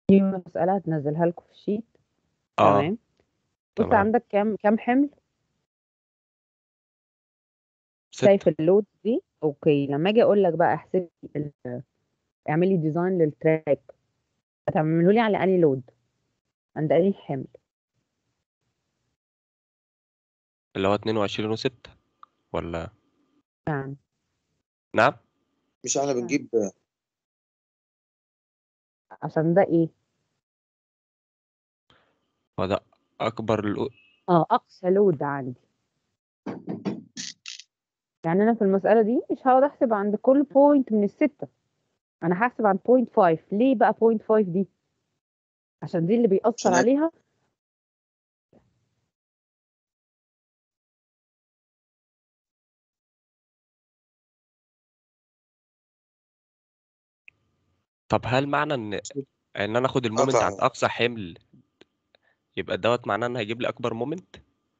دي مسألة هتنزلها لكم في الشيت اه تمام بص تمام عندك كام كام حمل ستة شايف اللود دي اوكي لما اجي اقول لك بقى احسب لي ال- اعمل لي ديزاين للتراك هتعمله لي على انهي لود عند انهي حمل اللي هو اتنين وعشرين وستة ولا يعني نعم مش احنا بنجيب عشان ده ايه هو ده أكبر الأو... اه اقصى لود عندي يعني انا في المسألة دي مش هقعد احسب عند كل بوينت من الستة انا هحسب عند بوينت 5 ليه بقى بوينت 5 دي عشان دي اللي بيأثر عشان عليها طب هل معنى إن إن أنا آخد المومنت قطع. عند أقصى حمل يبقى دوت معناه إن هيجيب لي أكبر مومنت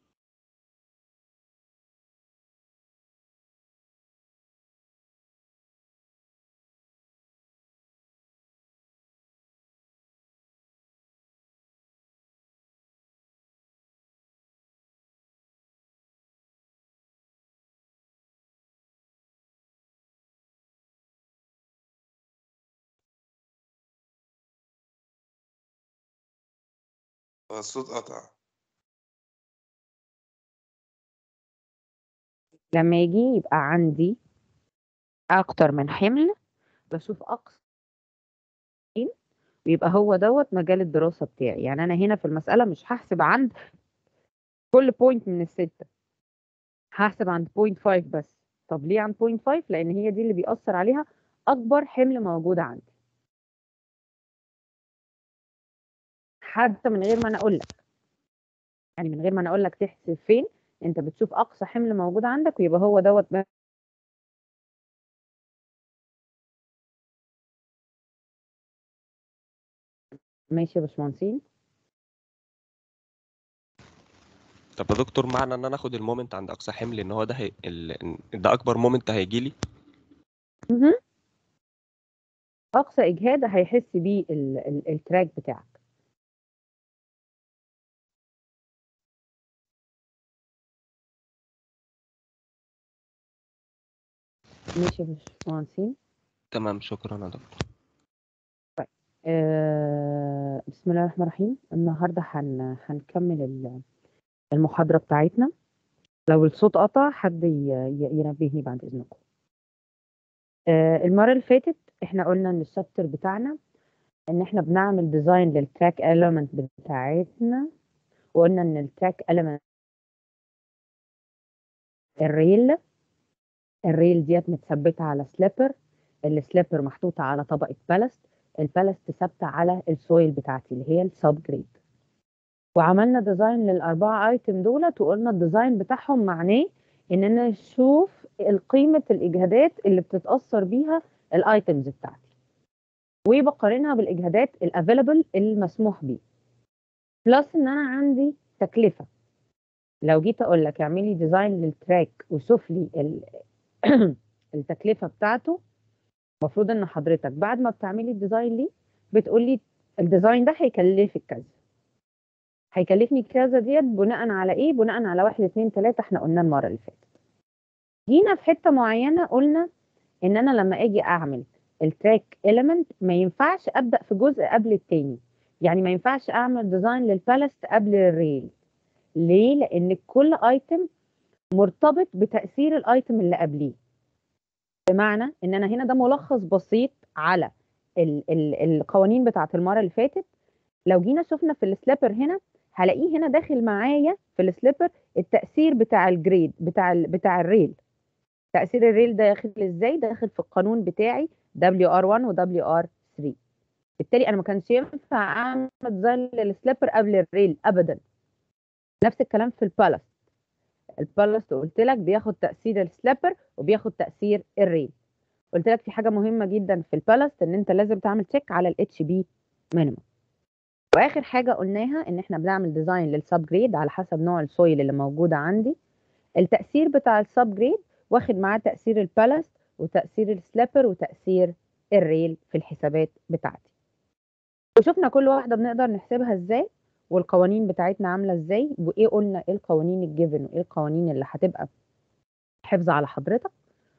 الصوت قطع لما يجي يبقى عندي اكتر من حمل بشوف اقصى فين، ويبقى هو دوت مجال الدراسة بتاعي يعني انا هنا في المسألة مش هحسب عند كل بوينت من الستة هحسب عند بوينت 5 بس طب ليه عند بوينت 5 لان هي دي اللي بيأثر عليها اكبر حمل موجود عندي حتى من غير ما انا اقول لك يعني من غير ما انا اقول لك تحسب فين انت بتشوف اقصى حمل موجود عندك ويبقى هو دوت بقى ماشي يا باشمهندسين طب يا دكتور معنى إن أنا آخد المومنت عند أقصى حمل إن هو ده هي... ال... إن ده أكبر مومنت هيجي لي مهم. اقصى اجهاد هيحس بيه ال- ال- التراك بتاعك ماشي يا باشمهندسين تمام شكرا يا دكتور آه بسم الله الرحمن الرحيم النهارده هن هنكمل ال- المحاضرة بتاعتنا لو الصوت قطع حد ي- ي- ينبهني بعد إذنكم آه المرة اللي فاتت احنا قلنا ان الشابتر بتاعنا ان احنا بنعمل ديزاين للتراك element بتاعتنا وقلنا ان التراك element الريل الريل ديت متثبتة على سليبر السليبر محطوطة على طبقة بالاست البالاست ثابتة على السويل بتاعتي اللي هي السب جريد وعملنا ديزاين للأربعة ايتم دولت وقلنا الديزاين بتاعهم معناه ان انا اشوف قيمة الاجهادات اللي بتتأثر بيها الايتمز بتاعتي وبقارنها بالاجهادات الافيلابل المسموح بيه بلس ان انا عندي تكلفة لو جيت اقول لك اعملي ديزاين للتراك وشوف لي ال- التكلفة بتاعته المفروض ان حضرتك بعد ما بتعملي الديزاين ليه بتقولي الديزاين ده هيكلفك كذا هيكلفني كذا ديت بناء على ايه بناء على واحد اتنين تلاتة احنا قلنا المرة اللي فاتت جينا في حتة معينة قلنا ان انا لما اجي اعمل التراك element ما ينفعش ابدا في جزء قبل التاني يعني ما ينفعش اعمل ديزاين للبالست قبل الريل ليه لان كل ايتم مرتبط بتاثير الايتم اللي قبليه بمعنى ان انا هنا ده ملخص بسيط على ال ال القوانين بتاعه المره اللي فاتت لو جينا شفنا في السليبر هنا هلاقيه هنا داخل معايا في السليبر التاثير بتاع الجريد بتاع ال بتاع الريل تاثير الريل ده داخل ازاي داخل في القانون بتاعي WR1 و WR3 بالتالي انا ما كانش ينفع اعمل ديزاين للسليبر قبل الريل ابدا نفس الكلام في البالست البالست قلت لك بياخد تاثير السليبر وبياخد تاثير الريل قلت لك في حاجه مهمه جدا في البالست ان انت لازم تعمل تشيك على الاتش بي مينيمم واخر حاجه قلناها ان احنا بنعمل ديزاين للسب جريد على حسب نوع السويل اللي موجوده عندي التاثير بتاع السب جريد واخد معاه تاثير البالست وتاثير السليبر وتاثير الريل في الحسابات بتاعتي وشفنا كل واحده بنقدر نحسبها ازاي والقوانين بتاعتنا عامله ازاي وايه قلنا ايه القوانين الجيفن وايه القوانين اللي هتبقى حفظ على حضرتك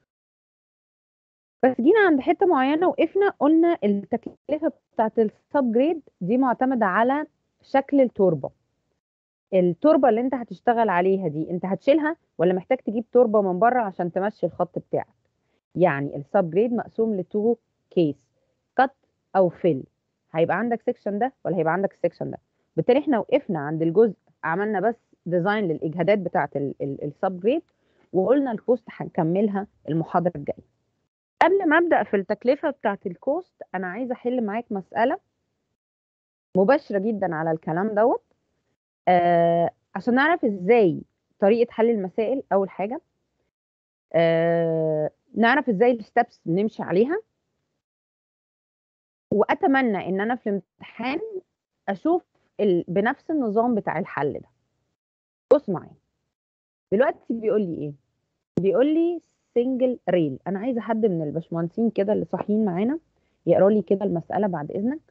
بس جينا عند حته معينه وقفنا قلنا التكلفه بتاعت السب جريد دي معتمده على شكل التربه التربه اللي انت هتشتغل عليها دي انت هتشيلها ولا محتاج تجيب تربه من بره عشان تمشي الخط بتاعك يعني السب جريد مقسوم لتو كيس كات او فيل هيبقى عندك سيكشن ده ولا هيبقى عندك السيكشن ده بالتالي احنا وقفنا عند الجزء عملنا بس ديزاين للاجهادات بتاعه السب جريد وقلنا الكوست هنكملها المحاضره الجايه قبل ما ابدا في التكلفه بتاعه الكوست انا عايزه احل معاك مساله مباشره جدا على الكلام دوت آه عشان نعرف ازاي طريقه حل المسائل اول حاجه آه نعرف ازاي الستبس نمشي عليها واتمنى ان انا في الامتحان اشوف ال... بنفس النظام بتاع الحل ده بص معايا دلوقتي بيقول لي ايه بيقول لي سنجل ريل انا عايزه حد من الباشمهندسين كده اللي صاحيين معانا يقرا لي كده المساله بعد اذنك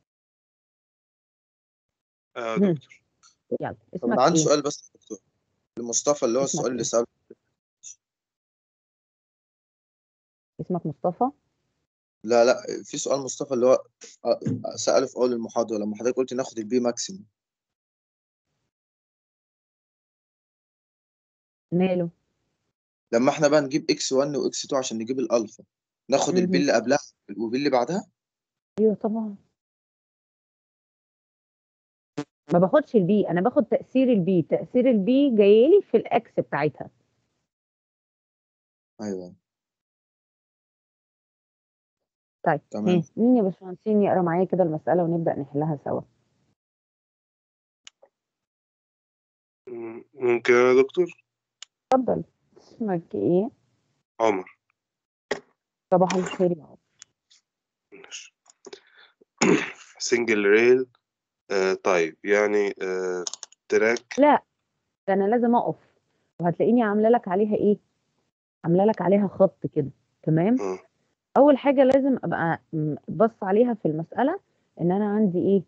آه مم. دكتور يلا طب اسمك انا عندي ايه سؤال بس يا دكتور لمصطفى اللي هو اسمك السؤال اللي ايه سأله اسمك مصطفى لا لا في سؤال مصطفى اللي هو آه، سأله في أول المحاضرة لما حضرتك قلت ناخد البي ماكسيمم ماله لما احنا بقى نجيب اكس 1 واكس 2 عشان نجيب الالفا ناخد البي مهم. اللي قبلها والبي اللي بعدها ايوه طبعا ما باخدش البي انا باخد تاثير البي تاثير البي جاي لي في الاكس بتاعتها ايوه طيب تمام ها مين يا باشمهندسين يقرا معايا كده المساله ونبدا نحلها سوا مم، ممكن يا دكتور اتفضل اسمك ايه عمر صباح الخير يا عمر ماشي سنجل ريل آه طيب يعني آه تراك لا ده انا لازم اقف وهتلاقيني عامله لك عليها ايه عامله لك عليها خط كده تمام آه اول حاجه لازم ابقى م- بص عليها في المساله ان انا عندي ايه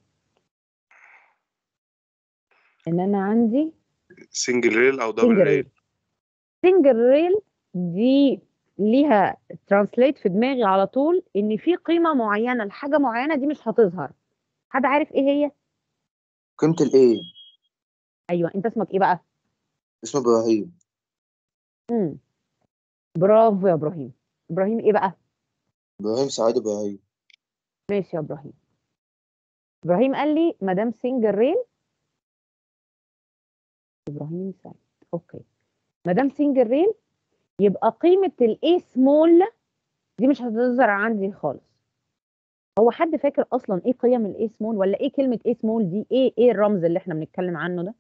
ان انا عندي سنجل ريل او دبل سنجل ريل ريل سنجل ريل دي ليها ترانسليت في دماغي على طول ان في قيمه معينه لحاجه معينه دي مش هتظهر حد عارف ايه هي قيمة الايه ايوه انت اسمك ايه بقى اسمه ابراهيم امم برافو يا ابراهيم ابراهيم ايه بقى ابراهيم سعيد ابراهيم ماشي يا ابراهيم ابراهيم قال لي مدام سنجل ريل ابراهيم سعيد اوكي مدام سنجل ريل يبقى قيمه الاي سمول دي مش هتظهر عندي خالص هو حد فاكر اصلا ايه قيم الاي سمول ولا ايه كلمه اي سمول دي ايه ايه الرمز اللي احنا بنتكلم عنه ده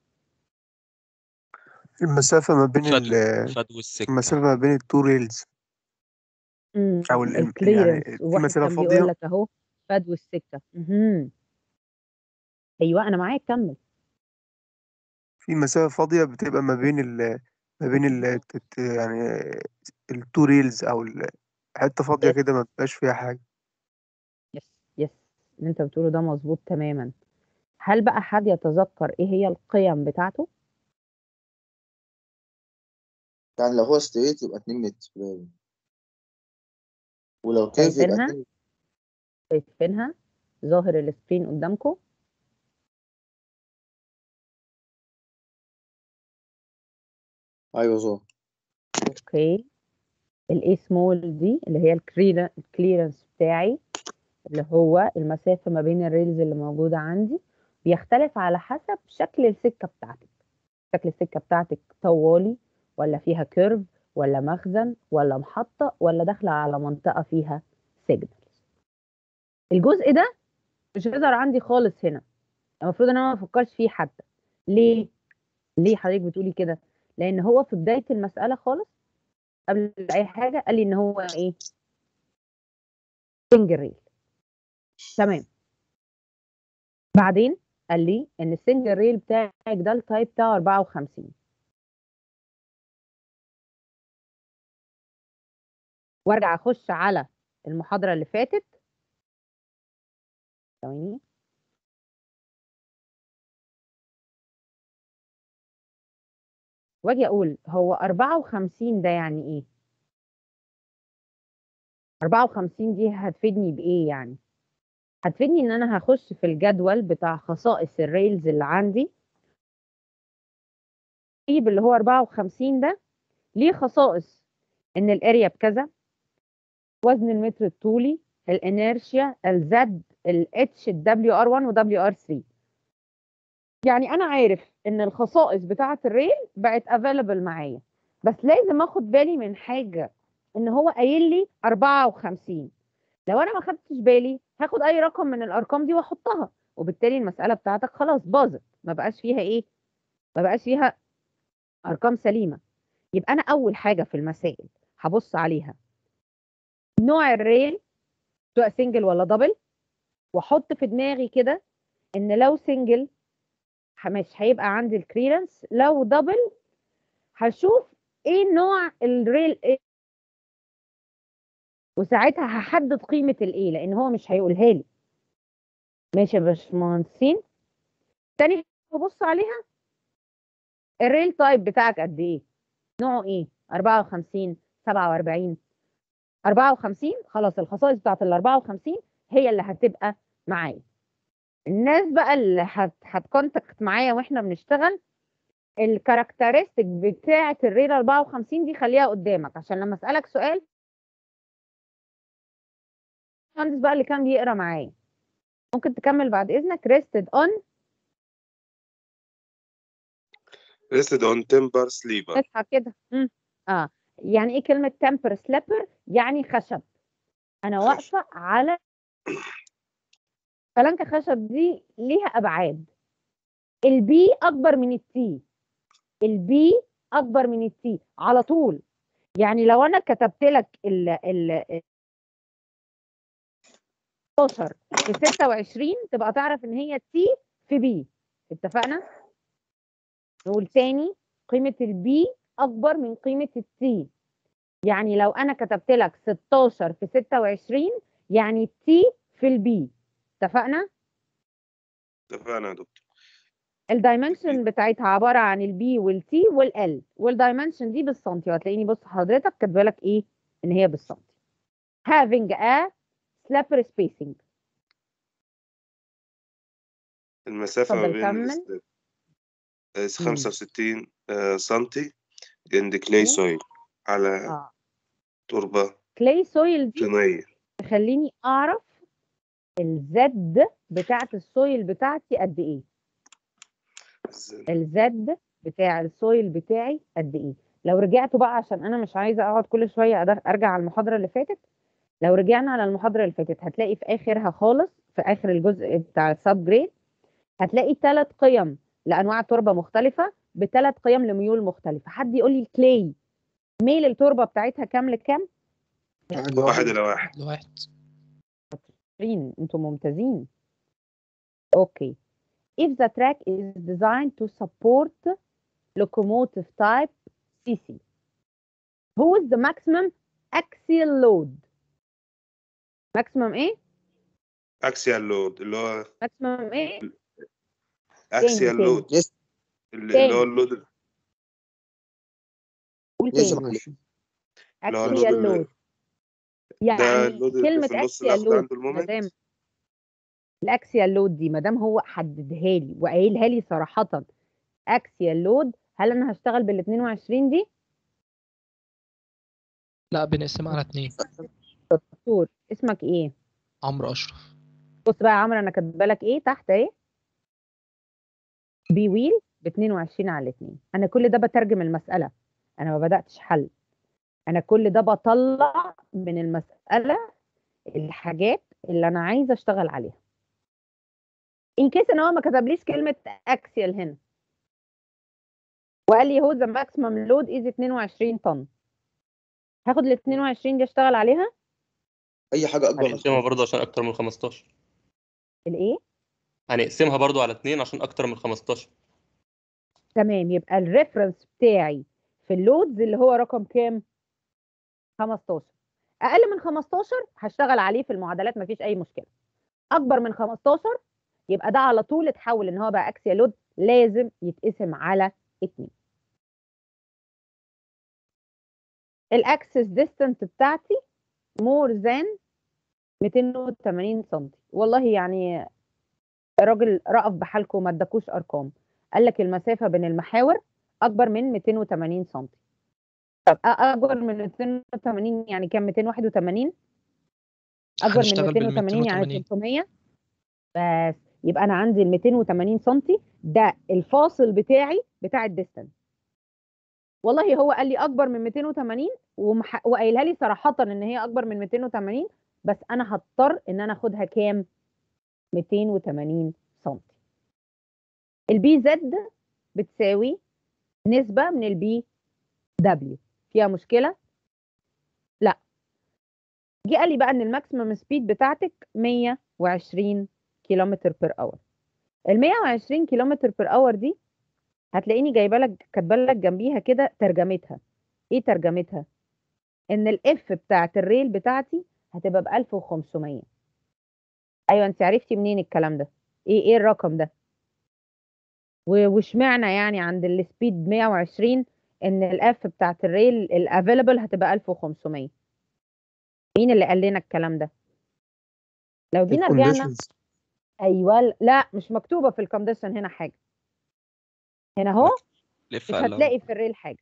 المسافة ما بين فدو ال فدو السكة المسافة ما بين التو ريلز امم أو ال- يعني الكليرنس في وواحد مسافة كان بيقول فاضية لك اهو فدو السكه اها ايوه انا معاك كمل في مسافة فاضية بتبقى ما بين ال ما بين ال الت- يعني التو ريلز أو ال- حتة فاضية يس كده ما بيبقاش فيها حاجة يس يس اللي انت بتقوله ده مظبوط تماما هل بقى حد يتذكر ايه هي القيم بتاعته يعني لو هو ستريت يبقى 2 متر باين. ولو كيف يبقى شايفينها 2 شايفينها ظاهر السكرين قدامكم ايوه ظهر اوكي الاي سمول دي اللي هي الكليرنس بتاعي اللي هو المسافه ما بين الريلز اللي موجوده عندي بيختلف على حسب شكل السكه بتاعتك شكل السكه بتاعتك طوالي ولا فيها كيرف ولا مخزن ولا محطه ولا داخله على منطقه فيها سيجنالز الجزء ده مش هيظهر عندي خالص هنا المفروض ان انا ما افكرش فيه حتى ليه ليه حضرتك بتقولي كده لان هو في بدايه المساله خالص قبل اي حاجه قال لي ان هو ايه سنجل ريل تمام بعدين قال لي ان السنجل ريل بتاعك ده التايب بتاعه 54 وارجع اخش على المحاضره اللي فاتت ثواني واجي اقول هو 54 ده يعني ايه 54 دي هتفيدني بايه يعني هتفيدني ان انا هخش في الجدول بتاع خصائص الريلز اللي عندي اجيب اللي هو 54 ده ليه خصائص ان الاريا بكذا وزن المتر الطولي الانيرشيا الزد الاتش الدبليو ار 1 ودبليو ار 3 يعني انا عارف ان الخصائص بتاعه الريل بقت افيلبل معايا بس لازم اخد بالي من حاجه ان هو قايل لي 54 لو انا ما خدتش بالي هاخد اي رقم من الارقام دي واحطها وبالتالي المساله بتاعتك خلاص باظت ما بقاش فيها ايه ما بقاش فيها ارقام سليمه يبقى انا اول حاجه في المسائل هبص عليها نوع الريل سواء سنجل ولا دبل واحط في دماغي كده ان لو سنجل مش هيبقى عندي الكليرنس لو دبل هشوف ايه نوع الريل إيه وساعتها هحدد قيمه الايه لان هو مش هيقولها لي ماشي يا باشمهندسين تاني حاجة ببص عليها الريل تايب بتاعك قد ايه نوعه ايه 54 47 54 خلاص الخصائص بتاعت ال 54 هي اللي هتبقى معايا الناس بقى اللي هت هتكونتاكت معايا واحنا بنشتغل الكاركترستيك بتاعه الريل 54 دي خليها قدامك عشان لما اسالك سؤال المهندس بقى اللي كان بيقرا معايا ممكن تكمل بعد اذنك rested on rested on timber sleeper اصحى كده مم. اه يعني ايه كلمه temper slipper يعني خشب انا خشب. واقفه على فلانكه خشب دي ليها ابعاد البي اكبر من التي البي اكبر من التي على طول يعني لو انا كتبت لك ال ال 16 في 26 تبقى تعرف ان هي تي في بي اتفقنا نقول تاني قيمه البي اكبر من قيمه التي يعني لو انا كتبت لك 16 في 26 يعني التي في البي اتفقنا اتفقنا يا دكتور الدايمنشن بتاعتها عباره عن البي والتي والال والدايمنشن دي بالسنتي وهتلاقيني بص حضرتك كاتبه لك ايه ان هي بالسنتي having a slipper spacing المسافة ما اتفضل بين كمل. الس- آه، مم. 65 آه، سنتي عند كلاي مم. سويل على اه تربة كلاي سويل دي طينية تخليني اعرف الزد بتاعت السويل بتاعتي قد ايه الزد بتاع السويل بتاعي قد ايه لو رجعتوا بقى عشان انا مش عايزه اقعد كل شويه أدر- ارجع على المحاضره اللي فاتت لو رجعنا على المحاضره اللي فاتت هتلاقي في اخرها خالص في اخر الجزء بتاع السب جريد هتلاقي ثلاث قيم لانواع تربه مختلفه بثلاث قيم لميول مختلفه حد يقول لي الكلاي ميل التربه بتاعتها كام لكام واحد إلى واحد لواحد 20 انتوا ممتازين اوكي if the track is designed to support locomotive type CC who is the maximum axial load maximum ايه اكسيال لود اللي هو maximum ايه اكسيال تاني. لود يس اللي اللي هو تاني. اللود قول يس تاني معلش اللي هو اللود axial اللي- load يعني ده اللود اللي كلمة في النص axial اللي load عنده المومنت مدام الاكسيال لود دي مادام هو حددها لي وقايلها لي صراحة اكسيال لود هل انا هشتغل بال 22 دي؟ لا بنقسمها على اتنين دكتور اسمك ايه؟ عمرو اشرف بص بقى يا عمرو انا كاتبه لك ايه تحت اهي بي ويل ب 22 على 2 انا كل ده بترجم المساله انا ما بداتش حل انا كل ده بطلع من المساله الحاجات اللي انا عايزه اشتغل عليها ان كيس ان هو ما كتبليش كلمه اكسيال هنا وقال لي هو ذا ماكسيمم لود از 22 طن هاخد ال 22 دي اشتغل عليها اي حاجه اكبر من هنقسمها برضه عشان اكتر من 15 الايه هنقسمها برضه على اتنين عشان اكتر من 15 تمام يبقى الريفرنس بتاعي في اللودز اللي هو رقم كام 15 اقل من 15 هشتغل عليه في المعادلات مفيش اي مشكله اكبر من 15 يبقى ده على طول اتحول ان هو بقى اكسيا لود لازم يتقسم على 2 الاكسس ديستانس بتاعتي مور ذان 280 سم والله يعني الراجل رأف بحالكم ما اداكوش ارقام قال لك المسافه بين المحاور اكبر من 280 سم طب أ- اكبر من 280 يعني كام 281 اكبر من هنشتغل بال 280 يعني 280. 300 بس يبقى انا عندي ال 280 سم ده الفاصل بتاعي بتاع الديستانس والله هو قال لي اكبر من 280 ومح... وقايلها لي صراحه ان هي اكبر من 280 بس انا هضطر ان انا اخدها كام 280 سم البي زد بتساوي نسبه من البي دبليو فيها مشكله لا جه قال لي بقى ان الماكسيمم سبيد بتاعتك 120 كيلومتر بير اور ال 120 كيلومتر بير اور دي هتلاقيني جايبه لك كاتبه لك جنبيها كده ترجمتها ايه ترجمتها ان الاف بتاعت الريل بتاعتي هتبقى ب 1500 ايوه انت عرفتي منين الكلام ده ايه ايه الرقم ده و- واشمعنى يعني عند السبيد 120 ان الاف بتاعت الريل الافيلبل هتبقى 1500 مين اللي قال لنا الكلام ده لو جينا رجعنا الكونديشنز ايوه لا مش مكتوبه في الكونديشن هنا حاجه هنا اهو لف مش قال له. هتلاقي في الريل حاجه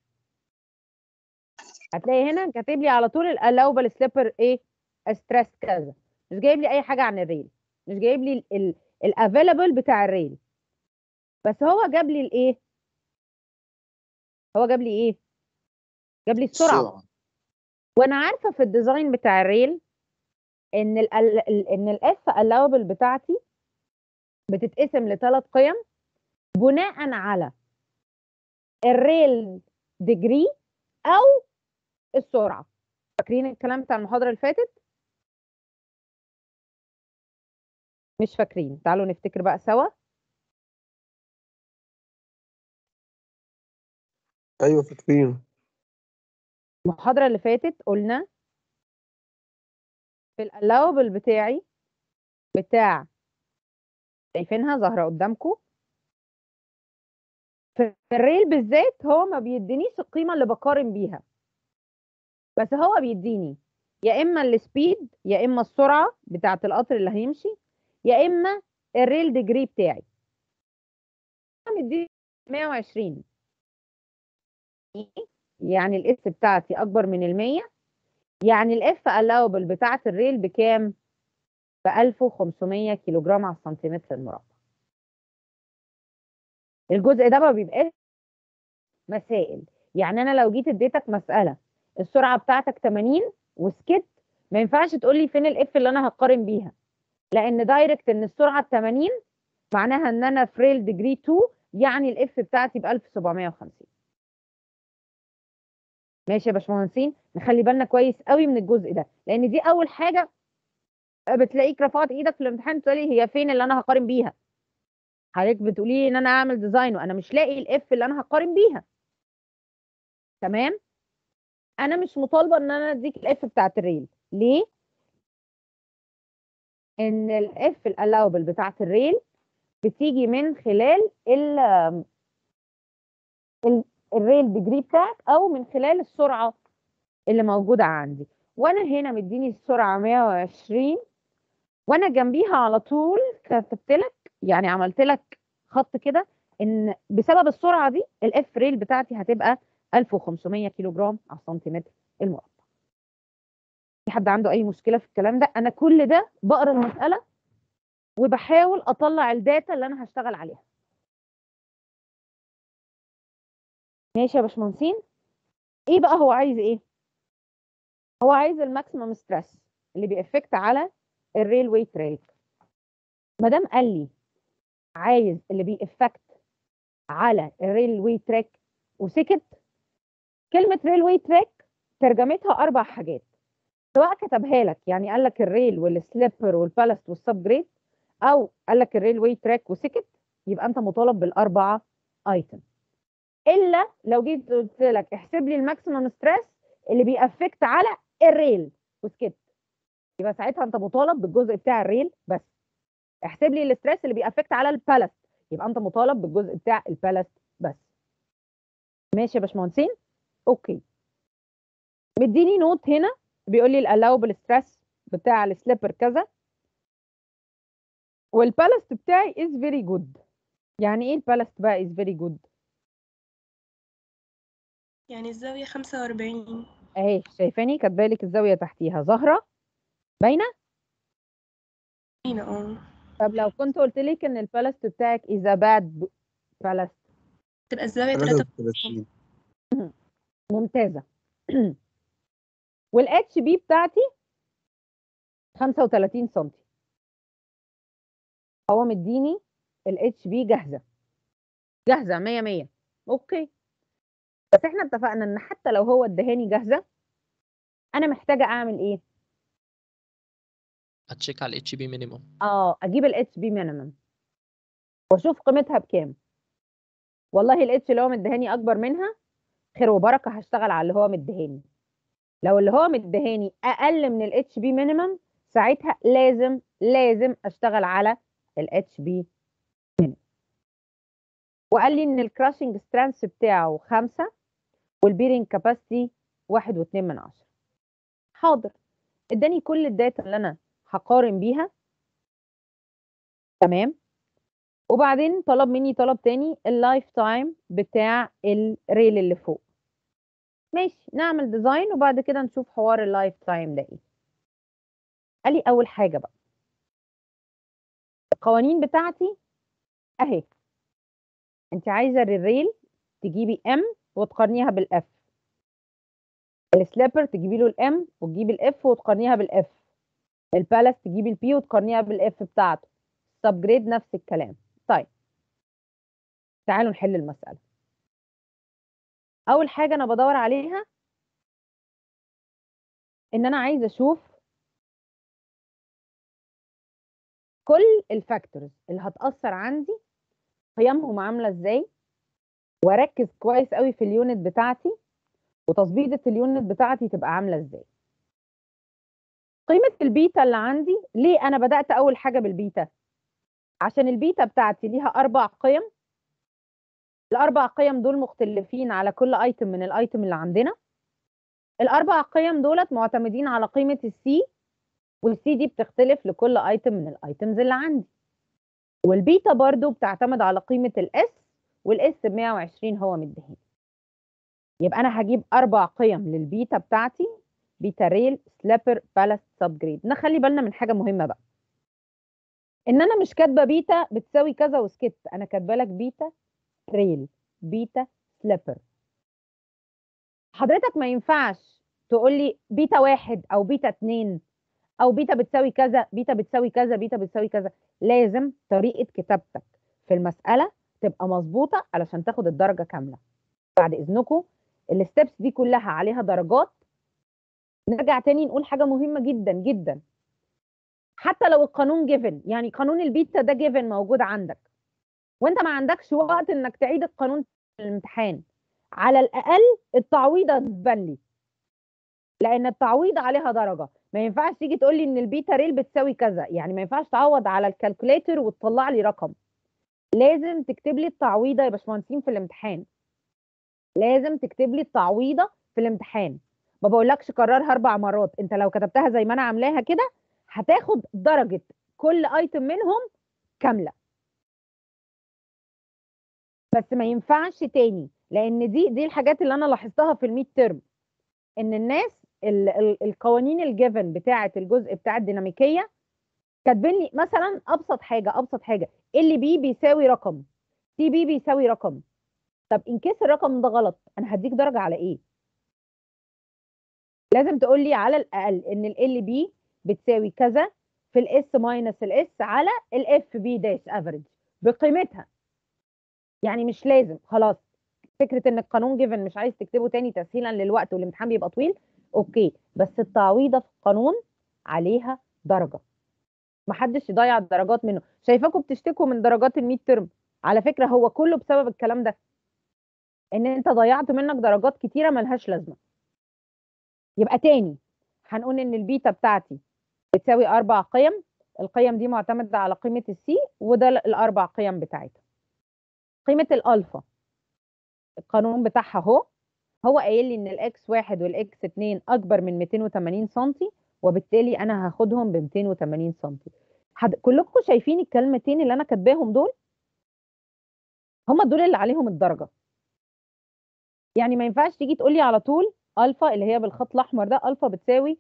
هتلاقي هنا كاتب لي على طول الالاوبل سليبر ايه ستريس كذا مش جايب لي اي حاجه عن الريل مش جايب لي الافيلبل بتاع الريل بس هو جاب لي الايه هو جاب لي ايه جاب لي السرعه السرعة وانا عارفه في الديزاين بتاع الريل ان ال ال ان الاف الاوبل بتاعتي بتتقسم لثلاث قيم بناء على الريل ديجري او السرعه فاكرين الكلام بتاع المحاضره اللي فاتت مش فاكرين تعالوا نفتكر بقى سوا ايوه فاكرين المحاضره اللي فاتت قلنا في الالاوبل بتاعي بتاع شايفينها ظاهره قدامكم في الريل بالذات هو ما بيدينيش القيمه اللي بقارن بيها بس هو بيديني يا اما السبيد يا اما السرعه بتاعه القطر اللي هيمشي يا اما الريل ديجري بتاعي أنا مديني 120 يعني الاس بتاعتي اكبر من ال 100 يعني الاف الاوبل بتاعه الريل بكام ب 1500 كيلو جرام على السنتيمتر المربع الجزء ده ما بيبقاش مسائل يعني انا لو جيت اديتك مساله السرعه بتاعتك 80 وسكت ما ينفعش تقول لي فين الاف اللي انا هقارن بيها لان دايركت ان السرعه 80 معناها ان انا في ريل ديجري 2 يعني الاف بتاعتي ب 1750 ماشي يا باشمهندسين نخلي بالنا كويس قوي من الجزء ده لان دي اول حاجه بتلاقيك رفعت ايدك في الامتحان تقولي هي فين اللي انا هقارن بيها حضرتك بتقولي لي ان انا اعمل ديزاين وانا مش لاقي الاف اللي انا هقارن بيها تمام انا مش مطالبه ان انا اديك الاف بتاعت الريل ليه ان الاف الالاوبل بتاعت الريل بتيجي من خلال ال ال- الريل ديجري بتاعك او من خلال السرعه اللي موجوده عندي وانا هنا مديني السرعه 120 وانا جنبيها على طول كتبت لك يعني عملت لك خط كده ان بسبب السرعه دي الاف ريل بتاعتي هتبقى 1500 كيلو جرام على السنتيمتر المربع في حد عنده اي مشكله في الكلام ده انا كل ده بقرا المساله وبحاول اطلع الداتا اللي انا هشتغل عليها ماشي يا باشمهندسين ايه بقى هو عايز ايه هو عايز الماكسيمم ستريس اللي بيأفكت على الريل ويت ريت ما دام قال لي عايز اللي بيأفكت على الريل ويت تراك وسكت كلمة ريل ويت تراك ترجمتها أربع حاجات سواء كتبها لك يعني قال لك الريل والسليبر والبالست والسب جريد أو قال لك الريل ويت تراك وسكت يبقى أنت مطالب بالأربعة ايتم إلا لو جيت قلت لك احسب لي الماكسيمم ستريس اللي بيأفكت على الريل وسكت يبقى ساعتها أنت مطالب بالجزء بتاع الريل بس احسب لي الاستريس اللي بيأفكت على البالست يبقى انت مطالب بالجزء بتاع البالست بس ماشي يا باشمهندسين اوكي مديني نوت هنا بيقول لي الالاوبل ستريس بتاع السليبر كذا والبالست بتاعي از فيري جود يعني ايه البالست بقى از فيري جود يعني الزاوية خمسة وأربعين اهي شايفاني كاتبه لك الزاويه تحتيها ظاهره باينه هنا اه طب لو كنت قلت لك ان البالست بتاعك از باد بالست تبقى الزاوية تلاتة 33 ممتازه والاتش بي بتاعتي 35 سم هو مديني الاتش بي جاهزه جاهزه 100 100 اوكي بس احنا اتفقنا ان حتى لو هو ادهاني جاهزه انا محتاجه اعمل ايه هتشيك على الاتش بي مينيموم اه اجيب الاتش بي مينيمم واشوف قيمتها بكام والله الاتش اللي هو مدهاني اكبر منها خير وبركه هشتغل على اللي هو مدهاني لو اللي هو مدهاني اقل من الاتش بي مينيمم ساعتها لازم لازم اشتغل على الاتش بي مينيمم وقال لي ان الكراشنج سترانس بتاعه خمسة والبيرنج كاباسيتي واحد واتنين من عشرة حاضر اداني كل الداتا اللي انا هقارن بيها تمام وبعدين طلب مني طلب تاني اللايف تايم بتاع الريل اللي فوق ماشي نعمل ديزاين وبعد كده نشوف حوار اللايف تايم ده ايه قال لي اول حاجه بقى القوانين بتاعتي اهي انت عايزه الريل تجيبي ام وتقارنيها بالاف السليبر تجيبي له الام وتجيبي الاف وتقارنيها بالاف البالاس تجيبي البي وتقارنيها بالاف بتاعته سب جريد نفس الكلام طيب تعالوا نحل المساله اول حاجه انا بدور عليها ان انا عايزه اشوف كل الفاكتورز اللي هتاثر عندي قيمهم عامله ازاي واركز كويس قوي في اليونت بتاعتي وتظبيطه اليونت بتاعتي تبقى عامله ازاي قيمه البيتا اللي عندي ليه انا بدات اول حاجه بالبيتا عشان البيتا بتاعتي ليها اربع قيم الاربع قيم دول مختلفين على كل ايتم من الايتم اللي عندنا الاربع قيم دولت معتمدين على قيمه السي والسي دي بتختلف لكل ايتم من الايتمز اللي عندي والبيتا برضو بتعتمد على قيمه الاس والاس ب 120 هو مديهاني يبقى انا هجيب اربع قيم للبيتا بتاعتي بيتا ريل سليبر بالاست سب جريد نخلي بالنا من حاجه مهمه بقى ان انا مش كاتبه بيتا بتساوي كذا وسكت انا كاتبه لك بيتا ريل بيتا سليبر حضرتك ما ينفعش تقول لي بيتا واحد او بيتا اتنين او بيتا بتساوي كذا بيتا بتساوي كذا بيتا بتساوي كذا لازم طريقه كتابتك في المساله تبقى مظبوطه علشان تاخد الدرجه كامله بعد اذنكم الستبس دي كلها عليها درجات نرجع تاني نقول حاجه مهمه جدا جدا حتى لو القانون جيفن يعني قانون البيتا ده جيفن موجود عندك وانت ما عندكش وقت انك تعيد القانون في الامتحان على الاقل التعويضه تبان لي لان التعويض عليها درجه ما ينفعش تيجي تقول لي ان البيتا ريل بتساوي كذا يعني ما ينفعش تعوض على الكالكوليتر وتطلع لي رقم لازم تكتب لي التعويضه يا باشمهندسين في الامتحان لازم تكتب لي التعويضه في الامتحان ما بقولكش كررها اربع مرات انت لو كتبتها زي ما انا عاملاها كده هتاخد درجه كل ايتم منهم كامله بس ما ينفعش تاني لان دي دي الحاجات اللي انا لاحظتها في الميد ترم ان الناس ال ال القوانين الجيفن بتاعه الجزء بتاع الديناميكيه كاتبين لي مثلا ابسط حاجه ابسط حاجه ال بي بيساوي رقم سي بي بيساوي رقم طب ان كيس الرقم ده غلط انا هديك درجه على ايه لازم تقول لي على الاقل ان ال بي بتساوي كذا في الاس ماينس الاس على الاف بي داش افريج بقيمتها يعني مش لازم خلاص فكره ان القانون جيفن مش عايز تكتبه تاني تسهيلا للوقت والامتحان بيبقى طويل اوكي بس التعويضه في القانون عليها درجه محدش يضيع الدرجات منه شايفاكم بتشتكوا من درجات الميد ترم على فكره هو كله بسبب الكلام ده ان انت ضيعت منك درجات كتيره ملهاش لازمه يبقى تاني هنقول ان البيتا بتاعتي بتساوي اربع قيم القيم دي معتمده على قيمه السي وده الاربع قيم بتاعتها قيمه الالفا القانون بتاعها اهو هو قايل لي ان الاكس واحد والاكس اتنين اكبر من 280 سم وبالتالي انا هاخدهم ب 280 سم حد... كلكم شايفين الكلمتين اللي انا كاتباهم دول هم دول اللي عليهم الدرجه يعني ما ينفعش تيجي تقول لي على طول الفا اللي هي بالخط الاحمر ده الفا بتساوي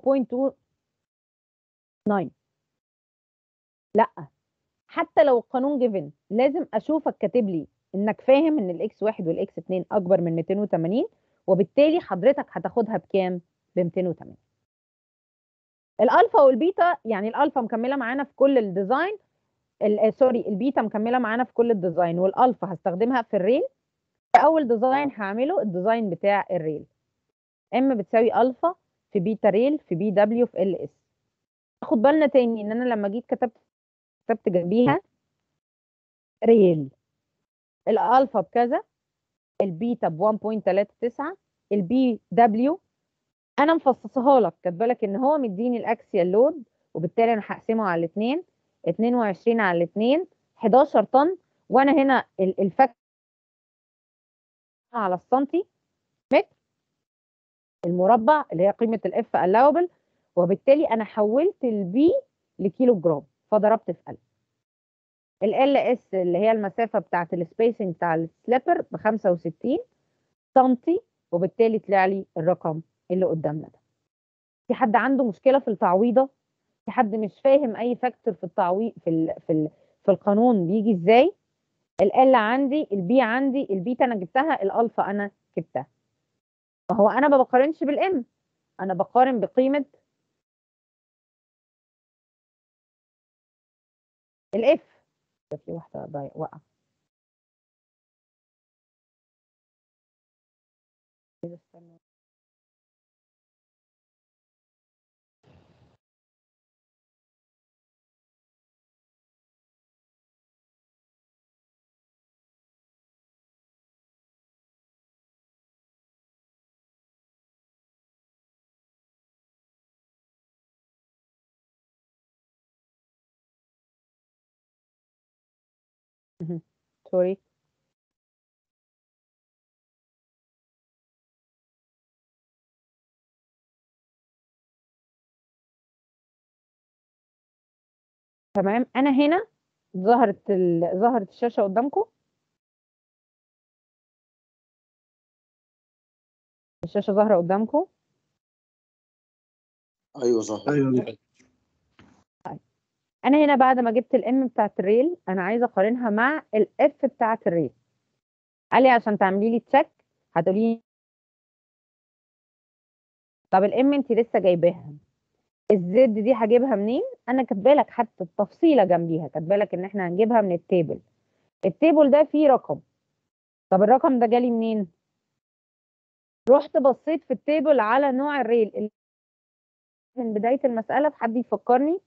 0.29 لا حتى لو القانون جيفن لازم اشوفك كاتب لي انك فاهم ان الاكس واحد والاكس اتنين اكبر من 280 وبالتالي حضرتك هتاخدها بكام؟ ب 280 الالفا والبيتا يعني الالفا مكمله معانا في كل الديزاين ال- آه، سوري البيتا مكمله معانا في كل الديزاين والالفا هستخدمها في الريل في اول ديزاين هعمله الديزاين بتاع الريل ام بتساوي الفا في بيتا ريل في بي دبليو في ال اس خد بالنا تاني ان انا لما جيت كتبت كتبت جنبيها ريل الالفا بكذا البيتا ب 1.39 البي دبليو انا مفصصاها لك كاتبه لك ان هو مديني الاكسيال لود وبالتالي انا هقسمه على الاثنين 22 على الاثنين 11 طن وانا هنا ال- الفك على السنتي متر المربع اللي هي قيمه الاف allowable وبالتالي انا حولت البي لكيلو جرام فضربت في 1000 ال اس اللي هي المسافه بتاعت السبيسنج بتاع السليبر ب 65 سنتي وبالتالي طلع لي الرقم اللي قدامنا ده في حد عنده مشكله في التعويضه في حد مش فاهم اي فاكتور في التعويض في ال في ال في القانون بيجي ازاي ال عندي البي عندي البيتا انا جبتها الالفا انا جبتها ما هو انا ما بقارنش بالام انا بقارن بقيمه الاف ده في واحده ضايع وقع كده استنى. مهم. سوري تمام انا هنا ظهرت ال... ظهرت الشاشه قدامكم الشاشه ظاهره قدامكم ايوه ظهر ايوه انا هنا بعد ما جبت الام بتاعت الريل انا عايزه اقارنها مع الاف بتاعت الريل قال لي عشان تعملي لي تشيك هتقولي لي طب الام انت لسه جايباها الزد دي هجيبها منين انا كاتبه لك حتى التفصيله جنبيها كاتبه لك ان احنا هنجيبها من التيبل التيبل ده فيه رقم طب الرقم ده جالي منين رحت بصيت في التيبل على نوع الريل اللي من بدايه المساله حد يفكرني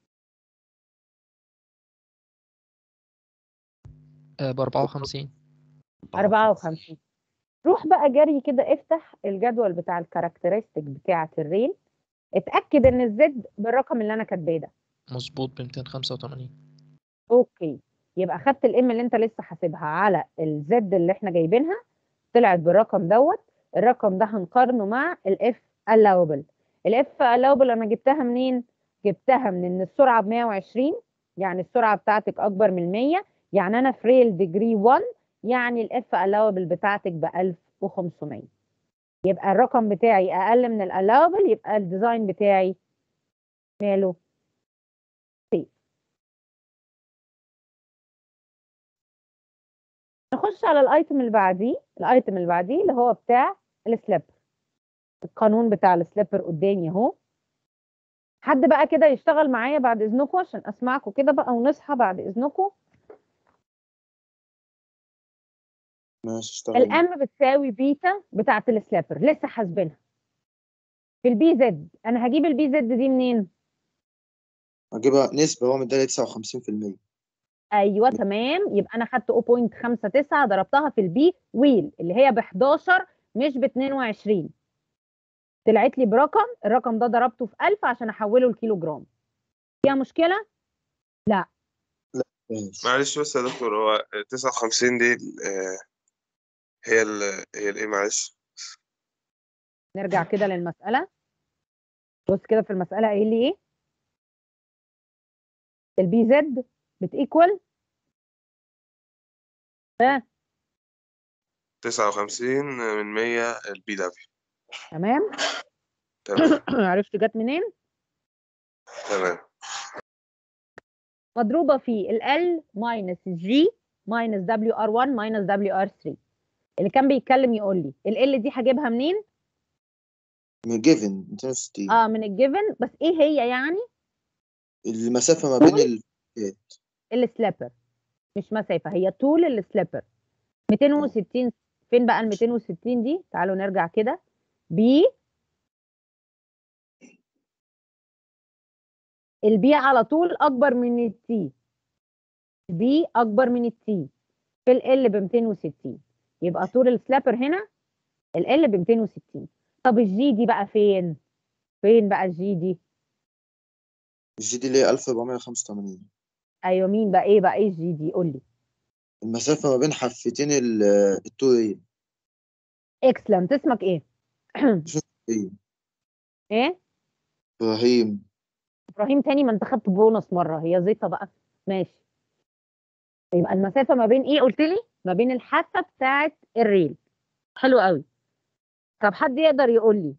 ب 54 54 روح بقى جري كده افتح الجدول بتاع الكاركترستيك بتاعه الريل اتاكد ان الزد بالرقم اللي انا كاتباه ده مظبوط ب 285 اوكي يبقى خدت الام اللي انت لسه حاسبها على الزد اللي احنا جايبينها طلعت بالرقم دوت الرقم ده هنقارنه مع الاف allowable الاف allowable انا جبتها منين جبتها من ان السرعه ب 120 يعني السرعه بتاعتك اكبر من 100 يعني انا في ريل ديجري 1 يعني الاف allowable بتاعتك ب 1500 يبقى الرقم بتاعي اقل من allowable يبقى الديزاين بتاعي ماله سيف نخش على الايتم اللي بعديه الايتم اللي بعديه اللي هو بتاع السليبر القانون بتاع السليبر قدامي اهو حد بقى كده يشتغل معايا بعد اذنكم عشان اسمعكم كده بقى ونصحى بعد اذنكم ماشي اشتغل الام بتساوي بيتا بتاعت السليبر لسه حاسبينها في البي زد انا هجيب البي زد دي منين اجيبها نسبة هو مدالي 59% ايوه تمام يبقى انا خدت 0.59 ضربتها في البي ويل اللي هي ب 11 مش ب 22 طلعت لي برقم الرقم ده ضربته في 1000 عشان احوله لكيلو جرام فيها مشكله ماشي معلش بس يا دكتور هو 59 دي آه، هي ال هي الايه معلش نرجع كده للمسألة بص كده في المسألة قايل لي ايه البي زد بتيكوال ها 59 من 100 البي دبليو تمام تمام عرفت جت منين تمام مضروبة في ال L minus G minus WR1 minus WR3 اللي كان بيتكلم يقول لي ال L دي هجيبها منين؟ من جيفن 260 اه من الجيفن بس ايه هي يعني؟ المسافة ما بين ال السليبر مش مسافة هي طول السليبر 260 فين بقى ال 260 دي؟ تعالوا نرجع كده بي البي على طول اكبر من التي بي اكبر من التي في ال ب 260 يبقى طول السلابر هنا ال ب 260 طب الجي دي بقى فين فين بقى الجي دي الجي دي اللي هي 1485 ايوه مين بقى ايه بقى ايه الجي دي قول لي المسافة ما بين حفتين ال- الطولين اكسلنت اسمك ايه إيه؟ ايه إبراهيم ابراهيم تاني ما انت خدت بونص مره هي زيطه بقى ماشي يبقى المسافه ما بين ايه قلت لي ما بين الحافه بتاعه الريل حلو قوي طب حد يقدر يقول لي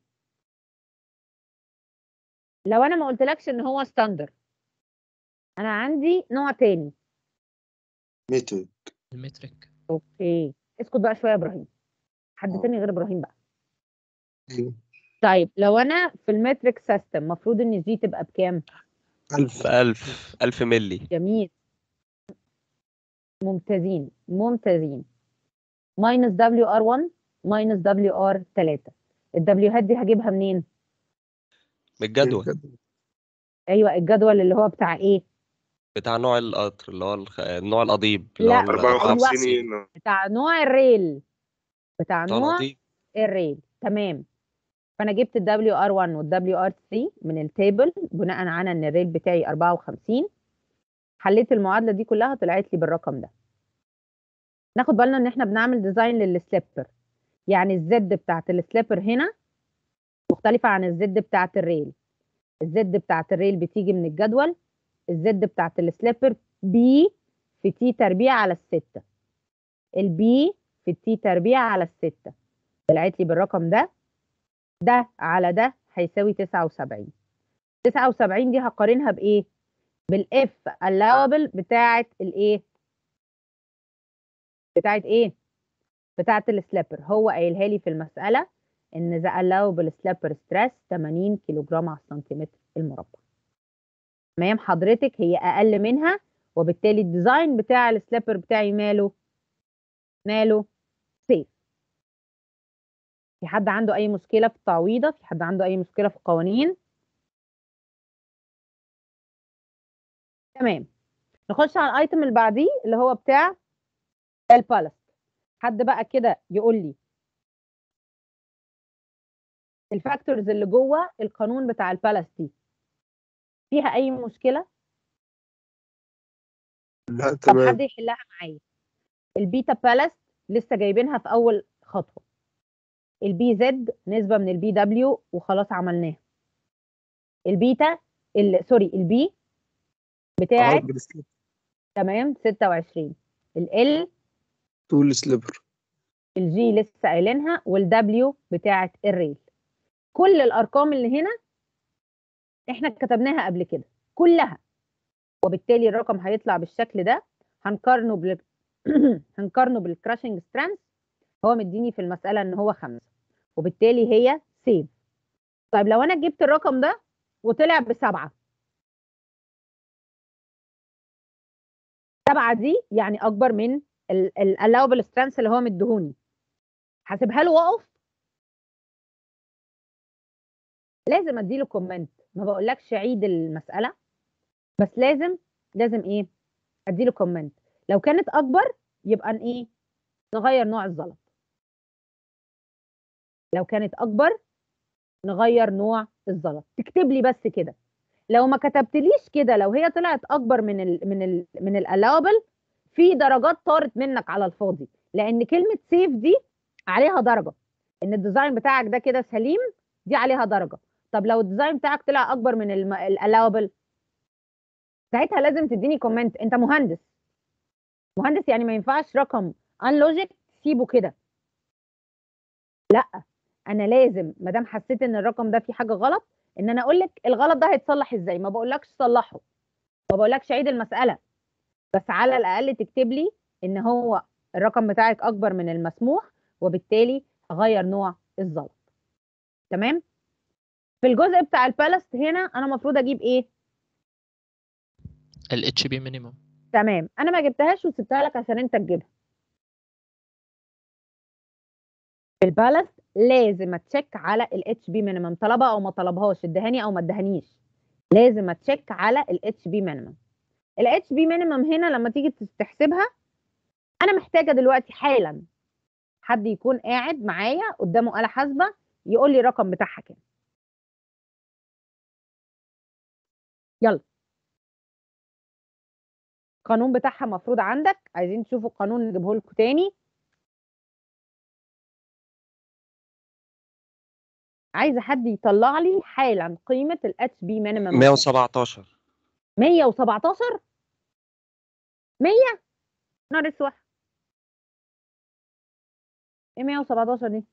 لو انا ما قلتلكش ان هو ستاندر انا عندي نوع تاني متر المترك اوكي اسكت بقى شويه يا ابراهيم حد آه. تاني غير ابراهيم بقى أيوة. طيب لو انا في المتريك سيستم المفروض ان الجي تبقى بكام ألف 1000 1000 ملي جميل ممتازين ممتازين ماينس دبليو ار 1 ماينس دبليو ار 3 الدبليوهات دي هجيبها منين؟ من الجدول ايوه الجدول اللي هو بتاع ايه؟ بتاع نوع القطر اللي هو الخ... النوع القضيب اللي لا. هو ال 54 بتاع نوع الريل بتاع بتاع نوع القضيب الريل تمام فانا جبت ال WR1 وال WR3 من التيبل بناء على ان الريل بتاعي 54 حليت المعادله دي كلها طلعت لي بالرقم ده ناخد بالنا ان احنا بنعمل ديزاين للسليبر يعني الزد بتاعت السليبر هنا مختلفه عن الزد بتاعت الريل الزد بتاعت الريل بتيجي من الجدول الزد بتاعت السليبر بي في تي تربيع على الستة البي في التي تربيع على الستة طلعت لي بالرقم ده ده على ده هيساوي 79 79 دي هقارنها بايه بالاف allowable بتاعه الايه بتاعه ايه بتاعه السليبر هو قايلها لي في المساله ان ذا allowable slipper stress 80 كيلو جرام على السنتيمتر المربع تمام حضرتك هي اقل منها وبالتالي الديزاين بتاع السليبر بتاعي ماله ماله سيف في حد عنده اي مشكله في التعويضه في حد عنده اي مشكله في القوانين تمام نخش على الايتم اللي بعديه اللي هو بتاع البالست حد بقى كده يقول لي الفاكتورز اللي جوه القانون بتاع البالست دي فيها اي مشكله لا طب تمام حد يحلها معايا البيتا بالست لسه جايبينها في اول خطوه البي زد نسبه من البي دبليو وخلاص عملناها البيتا ال- سوري البي بتاعت عرض السليب تمام 26 ال طول سليبر الجي لسه قايلينها والدبليو بتاعت الريل كل الارقام اللي هنا احنا كتبناها قبل كده كلها وبالتالي الرقم هيطلع بالشكل ده هنقارنه بال هنقارنه بالكراشنج سترينث هو مديني في المساله ان هو خمسة وبالتالي هي سيف طيب لو انا جبت الرقم ده وطلع بسبعة سبعة دي يعني اكبر من الالاوبل سترينث اللي هو مديهوني هسيبها له واقف لازم اديله كومنت ما بقولكش عيد المساله بس لازم لازم ايه اديله كومنت لو كانت اكبر يبقى ن- ايه نغير نوع الزلط لو كانت اكبر نغير نوع الزلط تكتب لي بس كده لو ما كتبتليش كده لو هي طلعت اكبر من ال من ال من الالاوبل في درجات طارت منك على الفاضي لان كلمه سيف دي عليها درجه ان الديزاين بتاعك ده كده سليم دي عليها درجه طب لو الديزاين بتاعك طلع اكبر من الالاوبل ساعتها لازم تديني كومنت انت مهندس مهندس يعني ما ينفعش رقم ان لوجيك تسيبه كده لا انا لازم ما دام حسيت ان الرقم ده فيه حاجه غلط ان انا اقول لك الغلط ده هيتصلح ازاي ما بقولكش صلحه ما بقولكش عيد المساله بس على الاقل تكتب لي ان هو الرقم بتاعك اكبر من المسموح وبالتالي اغير نوع الزلط تمام في الجزء بتاع البالست هنا انا المفروض اجيب ايه ال اتش بي مينيمم تمام انا ما جبتهاش وسبتها لك عشان انت تجيبها في البالست لازم اتشيك على الاتش بي مينيمم طلبها او ما طلبهاش ادهاني او ما ادهانيش لازم اتشيك على الاتش بي مينيمم الاتش بي مينيمم هنا لما تيجي تحسبها انا محتاجه دلوقتي حالا حد يكون قاعد معايا قدامه آلة حاسبة يقول لي الرقم بتاعها كام يلا القانون بتاعها مفروض عندك عايزين تشوفوا القانون نجيبه لكم تاني عايزه حد يطلع لي حالا قيمه الاتش بي مينيمم 117 117 100 نار اسود ايه 117 دي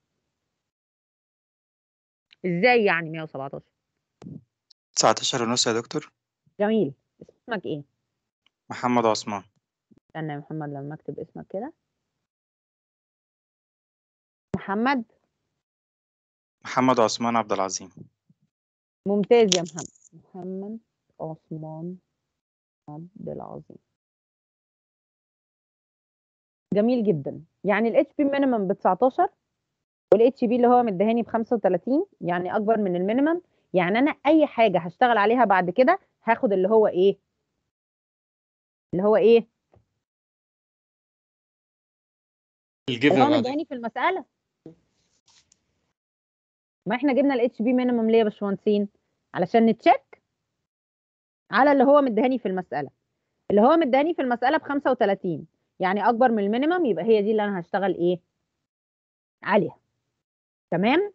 ازاي يعني 117 19 ونص يا دكتور جميل اسمك ايه محمد عثمان استنى يا محمد لما اكتب اسمك كده محمد محمد عثمان عبد العظيم ممتاز يا محمد محمد عثمان عبد العظيم جميل جدا يعني الاتش بي مينيمم ب 19 والاتش بي اللي هو مديهاني ب 35 يعني اكبر من المينيمم يعني انا اي حاجه هشتغل عليها بعد كده هاخد اللي هو ايه اللي هو ايه اللي هو الجيفن عادي مديهاني في المساله ما احنا جبنا الاتش بي مينيمم ليه يا باشمهندسين علشان نتشيك على اللي هو مديهاني في المساله اللي هو مديهاني في المساله ب 35 يعني اكبر من المينيمم يبقى هي دي اللي انا هشتغل ايه عليها تمام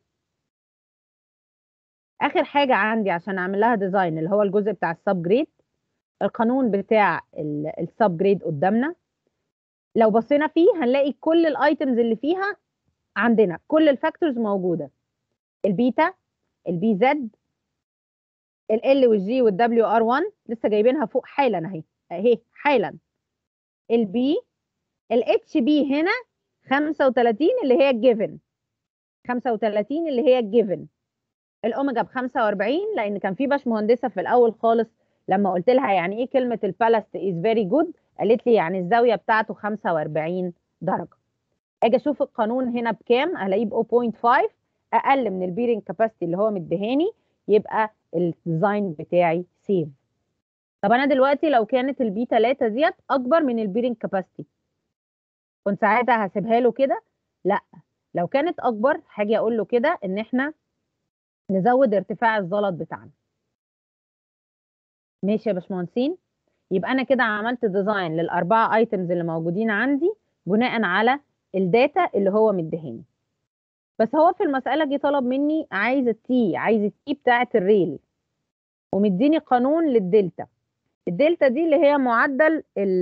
اخر حاجه عندي عشان اعمل لها ديزاين اللي هو الجزء بتاع السب جريد القانون بتاع السب جريد قدامنا لو بصينا فيه هنلاقي كل الايتمز اللي فيها عندنا كل الفاكتورز موجوده البيتا البي زد ال والجي والدبليو ار 1 لسه جايبينها فوق حالا اهي اهي حالا البي الاتش بي هنا 35 اللي هي الجيفن 35 اللي هي الجيفن الاوميجا ب 45 لان كان في باش مهندسه في الاول خالص لما قلت لها يعني ايه كلمه البالست از فيري جود قالت لي يعني الزاويه بتاعته 45 درجه اجي اشوف القانون هنا بكام الاقيه ب 0.5 اقل من البيرنج كاباسيتي اللي هو مديهاني يبقى الديزاين بتاعي سيف طب انا دلوقتي لو كانت البي 3 ديت اكبر من البيرنج كاباسيتي كنت ساعتها هسيبها له كده لا لو كانت اكبر هاجي اقول له كده ان احنا نزود ارتفاع الزلط بتاعنا ماشي يا باشمهندسين يبقى انا كده عملت ديزاين للاربعه ايتمز اللي موجودين عندي بناء على الداتا اللي هو مديهاني بس هو في المساله جه طلب مني عايز التي عايز التي بتاعه الريل ومديني قانون للدلتا الدلتا دي اللي هي معدل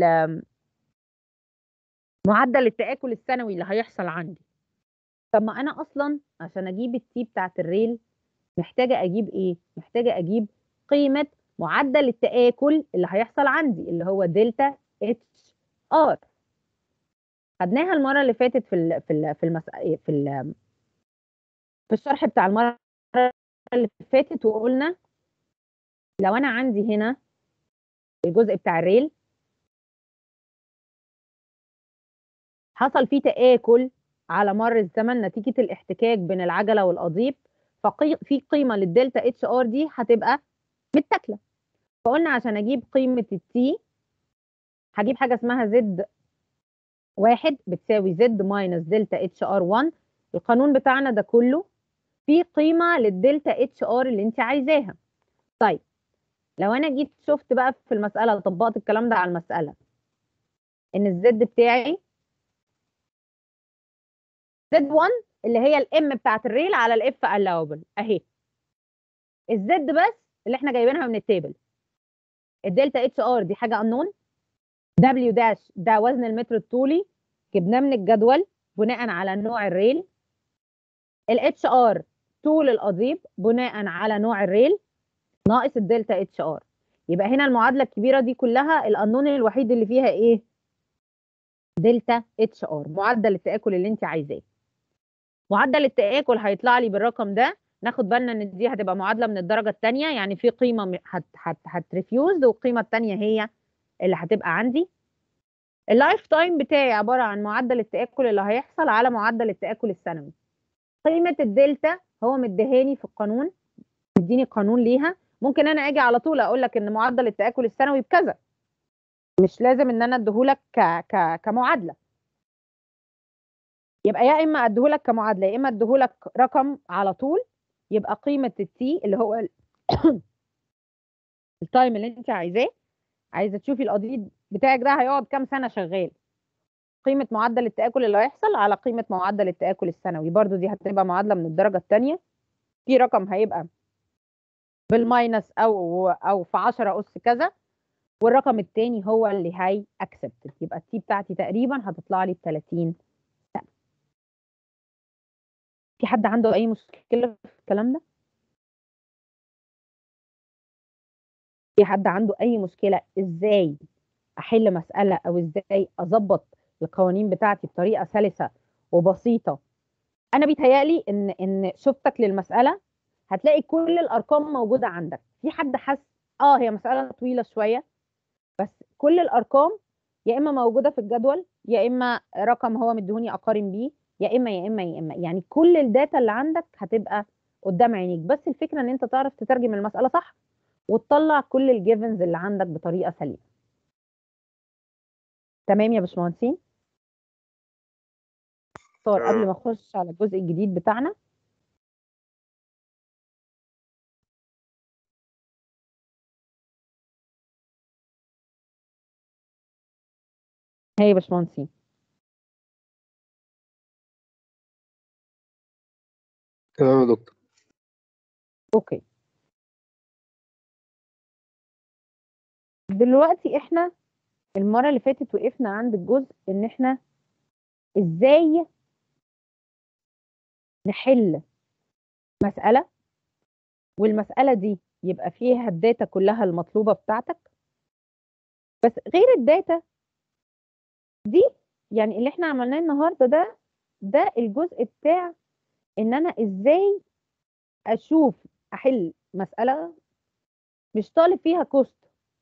معدل التآكل السنوي اللي هيحصل عندي طب ما انا اصلا عشان اجيب التي بتاعه الريل محتاجه اجيب ايه محتاجه اجيب قيمه معدل التآكل اللي هيحصل عندي اللي هو دلتا اتش ار خدناها المره اللي فاتت في ال في ال في المس... في ال في الشرح بتاع المره اللي فاتت وقلنا لو انا عندي هنا الجزء بتاع الريل حصل فيه تآكل على مر الزمن نتيجة الاحتكاك بين العجلة والقضيب ففي قيمة للدلتا اتش ار دي هتبقى متاكلة فقلنا عشان اجيب قيمة التي هجيب حاجة اسمها زد واحد بتساوي زد ماينس دلتا اتش ار 1 القانون بتاعنا ده كله في قيمة للدلتا اتش ار اللي انت عايزاها طيب لو انا جيت شفت بقى في المسألة طبقت الكلام ده على المسألة ان الزد بتاعي زد 1 اللي هي الام بتاعت الريل على الاف الاوبل اهي الزد بس اللي احنا جايبينها من التيبل الدلتا اتش ار دي حاجه انون دبليو داش ده وزن المتر الطولي جبناه من الجدول بناء على نوع الريل الاتش ار طول القضيب بناء على نوع الريل ناقص الدلتا اتش ار يبقى هنا المعادله الكبيره دي كلها القانون الوحيد اللي فيها ايه دلتا اتش ار معدل التاكل اللي انت عايزاه معدل التاكل هيطلع لي بالرقم ده ناخد بالنا ان دي هتبقى معادله من الدرجه الثانيه يعني في قيمه م- هت هت هتريفيوز والقيمه الثانيه هي اللي هتبقى عندي اللايف تايم بتاعي عباره عن معدل التاكل اللي هيحصل على معدل التاكل السنوي قيمه الدلتا هو مديهاني في القانون مديني قانون ليها ممكن انا اجي على طول اقول لك ان معدل التاكل السنوي بكذا مش لازم ان انا اديهولك ك... ك... كمعادله يبقى يا اما اديهولك كمعادله يا اما اديهولك رقم على طول يبقى قيمه التي اللي هو ال- التايم اللي انت عايزاه عايزه تشوفي القضيب بتاعك ده هيقعد كام سنه شغال قيمه معدل التاكل اللي هيحصل على قيمه معدل التاكل السنوي برضو دي هتبقى معادله من الدرجه الثانيه في رقم هيبقى بالماينس او او في 10 اس كذا والرقم الثاني هو اللي هي اكسبتد يبقى التي بتاعتي تقريبا هتطلع لي ب 30 سنه في حد عنده اي مشكله في الكلام ده في حد عنده اي مشكله ازاي احل مساله او ازاي اظبط القوانين بتاعتي بطريقه سلسه وبسيطه انا بيتهيألي ان ان شفتك للمساله هتلاقي كل الارقام موجوده عندك في حد حس اه هي مساله طويله شويه بس كل الارقام يا اما موجوده في الجدول يا اما رقم هو مديهوني اقارن بيه يا اما يا اما يا اما يعني كل الداتا اللي عندك هتبقى قدام عينيك بس الفكره ان انت تعرف تترجم المساله صح وتطلع كل الجيفنز اللي عندك بطريقه سليمه تمام يا باشمهندسين صور قبل ما اخش على الجزء الجديد بتاعنا هي يا باشمهندسين تمام يا دكتور اوكي دلوقتي احنا المره اللي فاتت وقفنا عند الجزء ان احنا ازاي نحل مساله والمساله دي يبقى فيها الداتا كلها المطلوبه بتاعتك بس غير الداتا دي يعني اللي احنا عملناه النهارده ده ده الجزء بتاع ان انا ازاي اشوف احل مساله مش طالب فيها كوست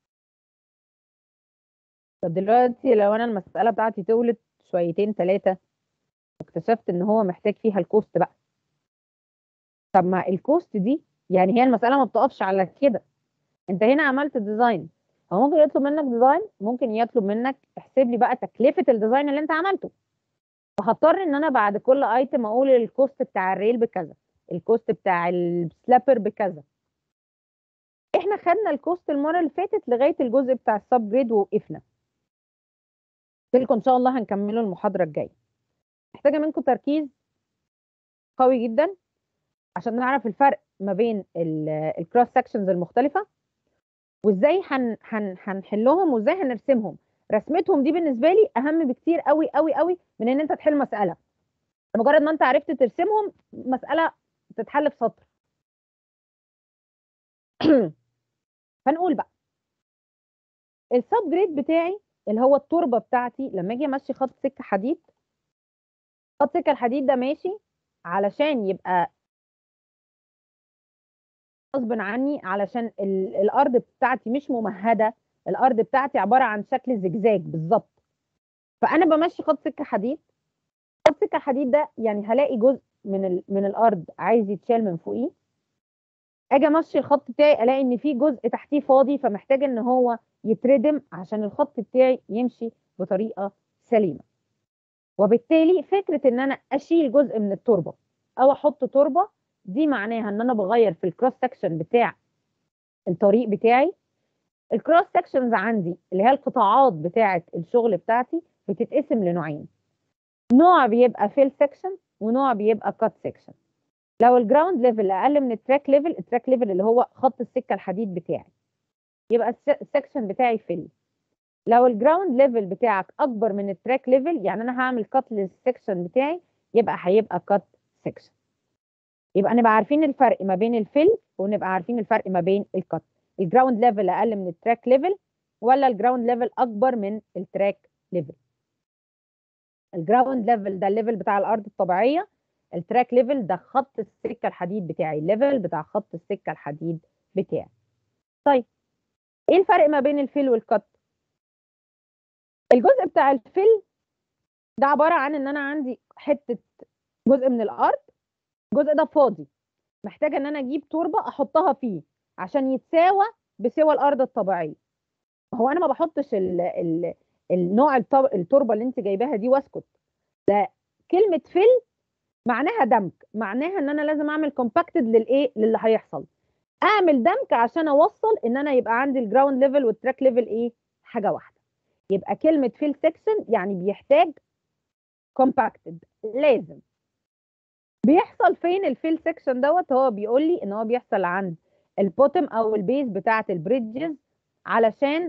طب دلوقتي لو انا المساله بتاعتي تولد شويتين ثلاثه واكتشفت ان هو محتاج فيها الكوست بقى طب ما الكوست دي يعني هي المساله ما بتقفش على كده انت هنا عملت ديزاين هو ممكن يطلب منك ديزاين ممكن يطلب منك احسب لي بقى تكلفه الديزاين اللي انت عملته فهضطر ان انا بعد كل ايتم اقول الكوست بتاع الريل بكذا الكوست بتاع السلابر بكذا احنا خدنا الكوست المره اللي فاتت لغايه الجزء بتاع السب جريد ووقفنا قلت لكم ان شاء الله هنكمله المحاضره الجايه محتاجه منكم تركيز قوي جدا عشان نعرف الفرق ما بين الكروس سكشنز المختلفه وازاي هن هن هنحلهم وازاي هنرسمهم رسمتهم دي بالنسبه لي اهم بكتير قوي قوي قوي من ان انت تحل مساله مجرد ما انت عرفت ترسمهم مساله تتحل في سطر فنقول بقى السب جريد بتاعي اللي هو التربه بتاعتي لما اجي امشي خط سكه حديد خط سكه الحديد ده ماشي علشان يبقى غصب عني علشان ال- الارض بتاعتي مش ممهده الارض بتاعتي عباره عن شكل زجزاج بالظبط فانا بمشي خط سكه حديد خط سكه حديد ده يعني هلاقي جزء من ال... من الارض عايز يتشال من فوقيه اجي امشي الخط بتاعي الاقي ان في جزء تحتيه فاضي فمحتاج ان هو يتردم عشان الخط بتاعي يمشي بطريقه سليمه وبالتالي فكره ان انا اشيل جزء من التربه او احط تربه دي معناها ان انا بغير في الكروس سكشن بتاع الطريق بتاعي الكروس سكشنز عندي اللي هي القطاعات بتاعه الشغل بتاعتي بتتقسم لنوعين نوع بيبقى فيل سكشن ونوع بيبقى كات سيكشن لو الجراوند ليفل اقل من التراك ليفل التراك ليفل اللي هو خط السكه الحديد بتاعي يبقى الس- السكشن بتاعي فيل لو الجراوند ليفل بتاعك اكبر من التراك ليفل يعني انا هعمل كات للسكشن بتاعي يبقى هيبقى كات سكشن يبقى نبقى عارفين الفرق ما بين الفيل ونبقى عارفين الفرق ما بين الكات الجراوند ليفل اقل من التراك ليفل ولا الجراوند ليفل اكبر من التراك ليفل الجراوند ليفل ده الليفل بتاع الارض الطبيعيه التراك ليفل ده خط السكه الحديد بتاعي الليفل بتاع خط السكه الحديد بتاعي طيب ايه الفرق ما بين الفيل والكت الجزء بتاع الفيل ده عباره عن ان انا عندي حته جزء من الارض الجزء ده فاضي محتاجه ان انا اجيب تربه احطها فيه عشان يتساوى بسوى الارض الطبيعيه هو انا ما بحطش ال ال النوع الطب- التربه اللي انت جايباها دي واسكت ده كلمه فيل معناها دمج معناها ان انا لازم اعمل كومباكتد للايه للي هيحصل اعمل دمج عشان اوصل ان انا يبقى عندي الجراوند ليفل والتراك ليفل ايه حاجه واحده يبقى كلمه فيل سيكشن يعني بيحتاج كومباكتد لازم بيحصل فين الفيل سيكشن دوت هو بيقول لي ان هو بيحصل عند البوتم او البيز بتاعه البريدجز علشان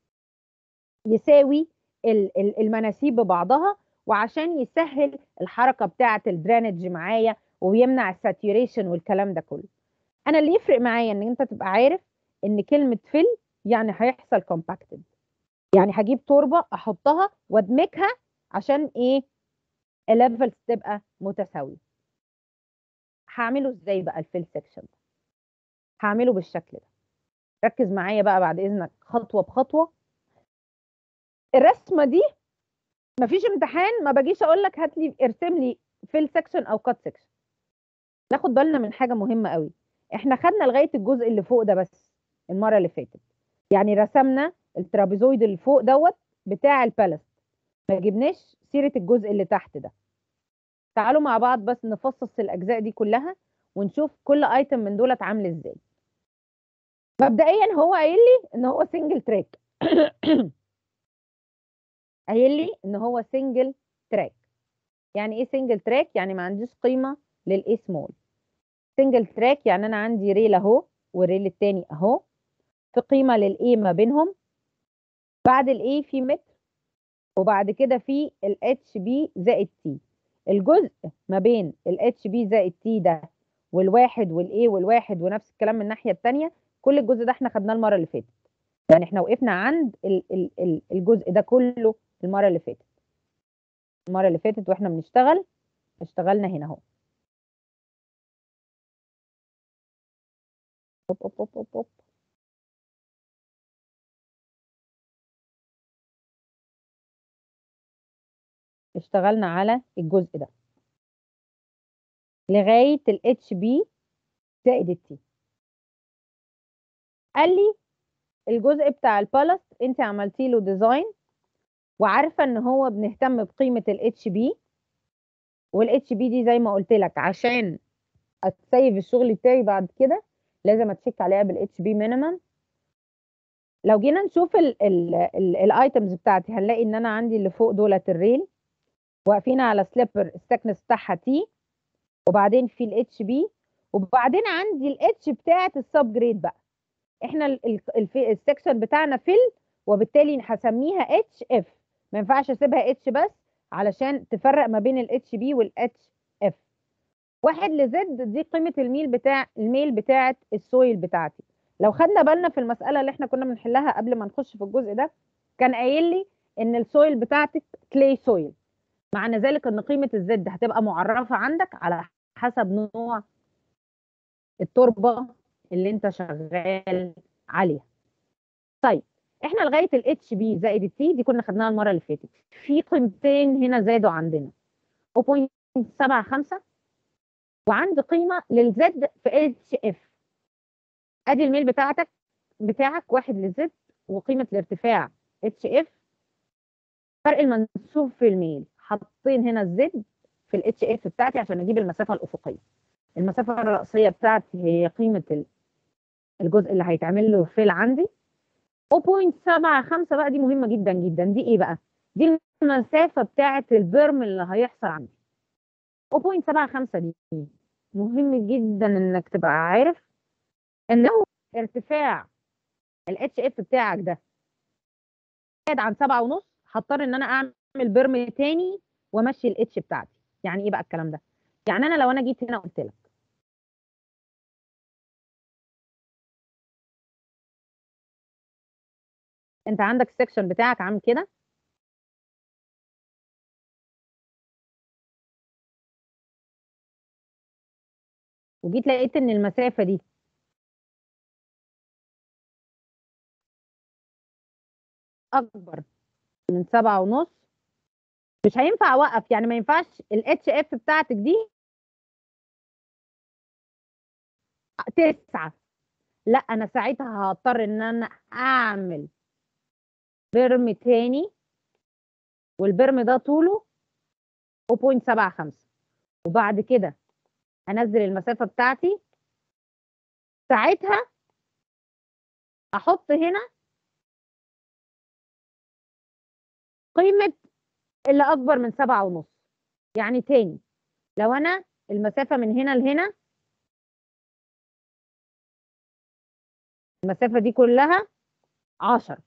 يساوي ال- ال- المناسيب ببعضها وعشان يسهل الحركه بتاعه الدرينج معايا ويمنع الساتوريشن والكلام ده كله انا اللي يفرق معايا ان انت تبقى عارف ان كلمه فيل يعني هيحصل كومباكتد يعني هجيب تربه احطها وادمجها عشان ايه الليفلز تبقى متساويه هعمله ازاي بقى الفيل سيكشن ده هعمله بالشكل ده ركز معايا بقى بعد اذنك خطوه بخطوه الرسمه دي مفيش امتحان ما باجيش اقول لك هات لي ارسم لي فيل سيكشن او كات سيكشن ناخد بالنا من حاجه مهمه قوي احنا خدنا لغايه الجزء اللي فوق ده بس المره اللي فاتت يعني رسمنا الترابيزويد اللي فوق دوت بتاع البالست ما جبناش سيره الجزء اللي تحت ده تعالوا مع بعض بس نفصص الاجزاء دي كلها ونشوف كل ايتم من دولت عامل ازاي مبدئيا هو قايل لي ان هو سنجل تراك قايل لي ان هو سنجل تراك يعني ايه سنجل تراك يعني ما عنديش قيمه للاي سمول سنجل تراك يعني انا عندي ريل اهو والريل التاني اهو في قيمه للاي ما بينهم بعد الاي في متر وبعد كده في الاتش بي زائد تي الجزء ما بين الاتش بي زائد تي ده والواحد والاي والواحد ونفس الكلام من الناحيه الثانيه كل الجزء ده احنا خدناه المره اللي فاتت يعني احنا وقفنا عند ال ال ال الجزء ده كله المره اللي فاتت المره اللي فاتت واحنا بنشتغل اشتغلنا هنا اهو أوب أوب أوب أوب أوب. اشتغلنا على الجزء ده لغايه الاتش بي زائد التي قال لي الجزء بتاع البالست انت عملتي له ديزاين وعارفه ان هو بنهتم بقيمه الاتش بي والاتش بي دي زي ما قلت لك عشان اتسيف الشغل بتاعي بعد كده لازم اتشيك عليها بالاتش بي مينيمم لو جينا نشوف الايتمز بتاعتي هنلاقي ان انا عندي اللي فوق دولت الريل واقفين على سليبر السكنس بتاعها تي وبعدين في الاتش بي وبعدين عندي الاتش بتاعت السب جريد بقى احنا ال- ال- الف- السكشن بتاعنا فيل وبالتالي هسميها اتش اف ما ينفعش اسيبها اتش بس علشان تفرق ما بين الاتش بي والاتش اف واحد لزد دي قيمه الميل بتاع الميل بتاعه السويل بتاعتي لو خدنا بالنا في المساله اللي احنا كنا بنحلها قبل ما نخش في الجزء ده كان قايل لي ان السويل بتاعتك كلي سويل معنى ذلك ان قيمه الزد هتبقى معرفه عندك على حسب نوع التربه اللي انت شغال عليها طيب احنا لغايه الاتش بي زائد التي دي كنا خدناها المره اللي فاتت في قيمتين هنا زادوا عندنا 0.75 وعندي قيمه للزد في اتش اف ادي الميل بتاعتك بتاعك واحد للزد وقيمه الارتفاع اتش اف فرق المنسوب في الميل حاطين هنا الزد في الاتش اف بتاعتي عشان اجيب المسافه الافقيه المسافه الرئيسيه بتاعتي هي قيمه ال- الجزء اللي هيتعمل له فيل عندي 0.75 بقى دي مهمه جدا جدا دي ايه بقى دي المسافه بتاعه البرم اللي هيحصل عندي 0.75 دي مهم جدا انك تبقى عارف ان لو ارتفاع الاتش اف بتاعك ده زاد عن سبعة ونص هضطر ان انا اعمل برم تاني وامشي الاتش بتاعتي يعني ايه بقى الكلام ده يعني انا لو انا جيت هنا قلت لك انت عندك السكشن بتاعك عامل كده وجيت لقيت ان المسافه دي اكبر من سبعة ونص مش هينفع اوقف يعني ما ينفعش الاتش اف بتاعتك دي تسعة لا انا ساعتها هضطر ان انا اعمل برم تاني والبرم ده طوله 0.75 وبعد كده انزل المسافه بتاعتي ساعتها احط هنا قيمه اللي اكبر من سبعة ونص يعني تاني لو انا المسافه من هنا لهنا المسافه دي كلها 10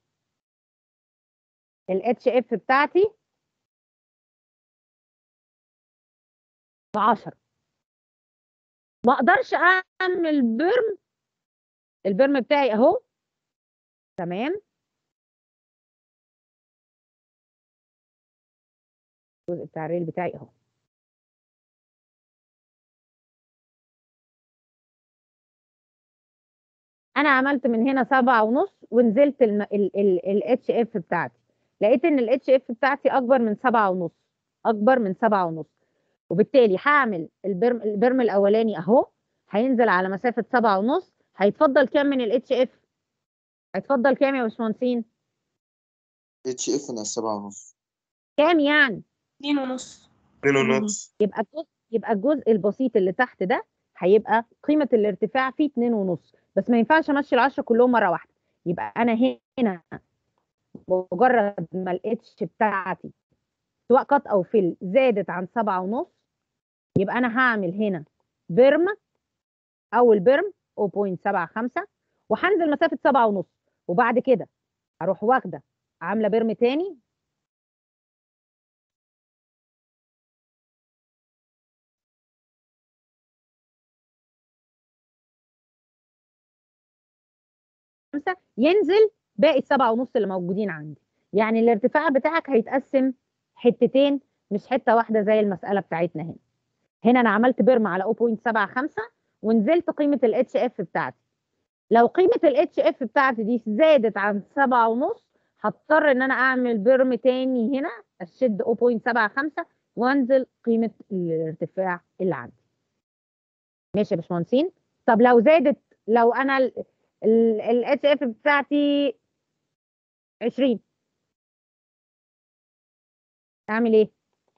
الاتش اف بتاعتي ب 10 ما اقدرش اعمل برم البرم بتاعي اهو تمام الجزء بتاع الريل بتاعي اهو انا عملت من هنا سبعة ونص ونزلت الاتش اف بتاعتي لقيت ان الاتش اف بتاعتي اكبر من سبعة ونص اكبر من سبعة ونص وبالتالي هعمل البرم البرم الاولاني اهو هينزل على مسافه سبعة ونص هيتفضل كام من الاتش اف هيتفضل كام يا باشمهندسين اتش اف ناقص سبعة ونص كام يعني اتنين ونص اتنين ونص يبقى الجزء يبقى الجزء البسيط اللي تحت ده هيبقى قيمه الارتفاع فيه اتنين ونص بس ما ينفعش امشي العشرة كلهم مره واحده يبقى انا هنا مجرد ما الاتش بتاعتي سواء قط او فيل زادت عن سبعة ونص يبقى انا هعمل هنا برم اول برم 0.75 وهنزل مسافه سبعة ونص وبعد كده اروح واخده عامله برم تاني خمسة ينزل باقي السبعة ونص اللي موجودين عندي يعني الارتفاع بتاعك هيتقسم حتتين مش حته واحده زي المساله بتاعتنا هنا هنا انا عملت برم على 0.75 ونزلت قيمه الاتش اف بتاعتي لو قيمه الاتش اف بتاعتي دي زادت عن سبعة ونص هضطر ان انا اعمل برم تاني هنا اشد 0.75 وانزل قيمه الارتفاع اللي عندي ماشي يا باشمهندسين طب لو زادت لو انا الاتش اف بتاعتي 20 اعمل ايه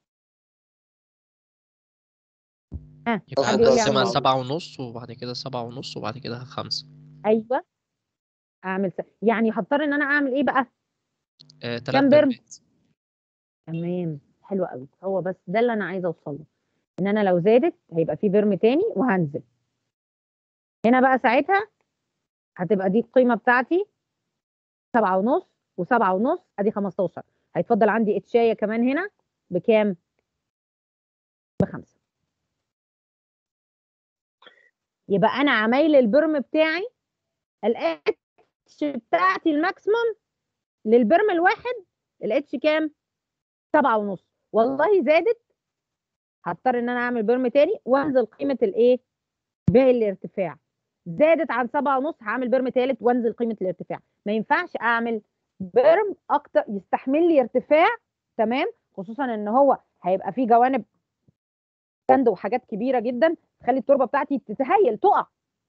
ها يبقى حد يقول لي هنقسمها اعمل ايه سبعة ونص وبعد كده سبعة ونص وبعد كده خمسة ايوه اعمل س... يعني هضطر ان انا اعمل ايه بقى آه، تلات كام برم برمات تمام حلو قوي هو بس ده اللي انا عايزه اوصل له ان انا لو زادت هيبقى في برم تاني وهنزل هنا بقى ساعتها هتبقى دي القيمه بتاعتي سبعة ونص وسبعة ونص ادي 15 هيتفضل عندي اتشايه كمان هنا بكام بخمسة يبقى انا عمايل البرم بتاعي الاتش بتاعتي الماكسيمم للبرم الواحد الاتش كام سبعة ونص والله زادت هضطر ان انا اعمل برم تاني وانزل قيمه الايه باقي الارتفاع زادت عن سبعة ونص هعمل برم تالت وانزل قيمه الارتفاع ما ينفعش اعمل برم اكتر يستحمل لي ارتفاع تمام خصوصا ان هو هيبقى فيه جوانب سند وحاجات كبيره جدا تخلي التربه بتاعتي تتهيل تقع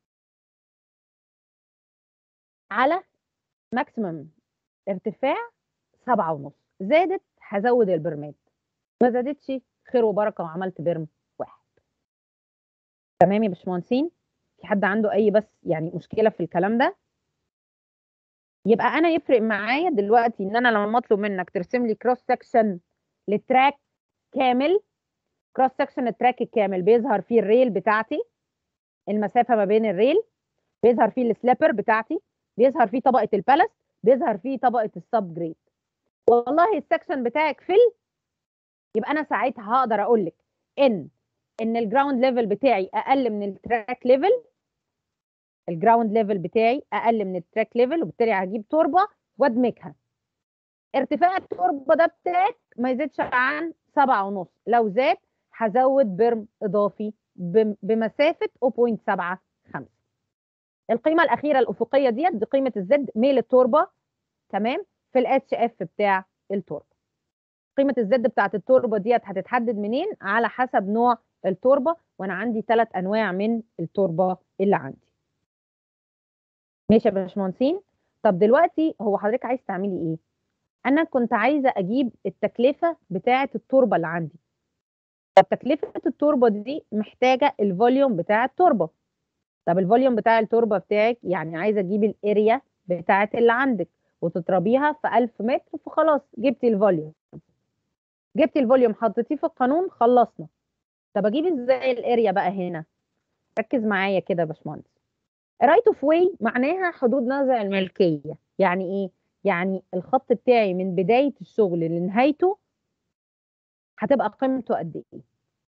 على ماكسيمم ارتفاع سبعة ونص زادت هزود البرمات ما زادتش خير وبركه وعملت برم واحد تمام يا باشمهندسين في حد عنده اي بس يعني مشكله في الكلام ده يبقى انا يفرق معايا دلوقتي ان انا لما اطلب منك ترسم لي كروس سكشن لتراك كامل كروس سكشن التراك الكامل بيظهر فيه الريل بتاعتي المسافه ما بين الريل بيظهر فيه السليبر بتاعتي بيظهر فيه طبقه البالست بيظهر فيه طبقه السب جريد والله السكشن بتاعك فل يبقى انا ساعتها هقدر اقول لك ان ان الجراوند ليفل بتاعي اقل من التراك ليفل الجراوند ليفل بتاعي اقل من التراك ليفل وبالتالي هجيب تربه وادمجها ارتفاع التربه ده بتاعك ما يزيدش عن سبعة ونص لو زاد هزود برم اضافي بم- بمسافه 0.75 القيمه الاخيره الافقيه ديت دي قيمه الزد ميل التربه تمام في الاتش اف بتاع التربه قيمه الزد بتاعت التربه ديت هتتحدد منين على حسب نوع التربه وانا عندي ثلاث انواع من التربه اللي عندي ماشي يا باشمهندسين طب دلوقتي هو حضرتك عايز تعملي ايه انا كنت عايزه اجيب التكلفه بتاعه التربه اللي عندي طب تكلفه التربه دي محتاجه الفوليوم بتاع التربه طب الفوليوم بتاع التربه بتاعك يعني عايزه اجيب الاريا بتاعه اللي عندك وتضربيها في 1000 متر فخلاص جبتي الفوليوم جبتي الفوليوم حطيتيه في القانون خلصنا طب اجيب ازاي الاريا بقى هنا ركز معايا كده يا باشمهندس رايت اوف واي معناها حدود نزع الملكيه يعني ايه يعني الخط بتاعي من بدايه الشغل لنهايته هتبقى قيمته قد ايه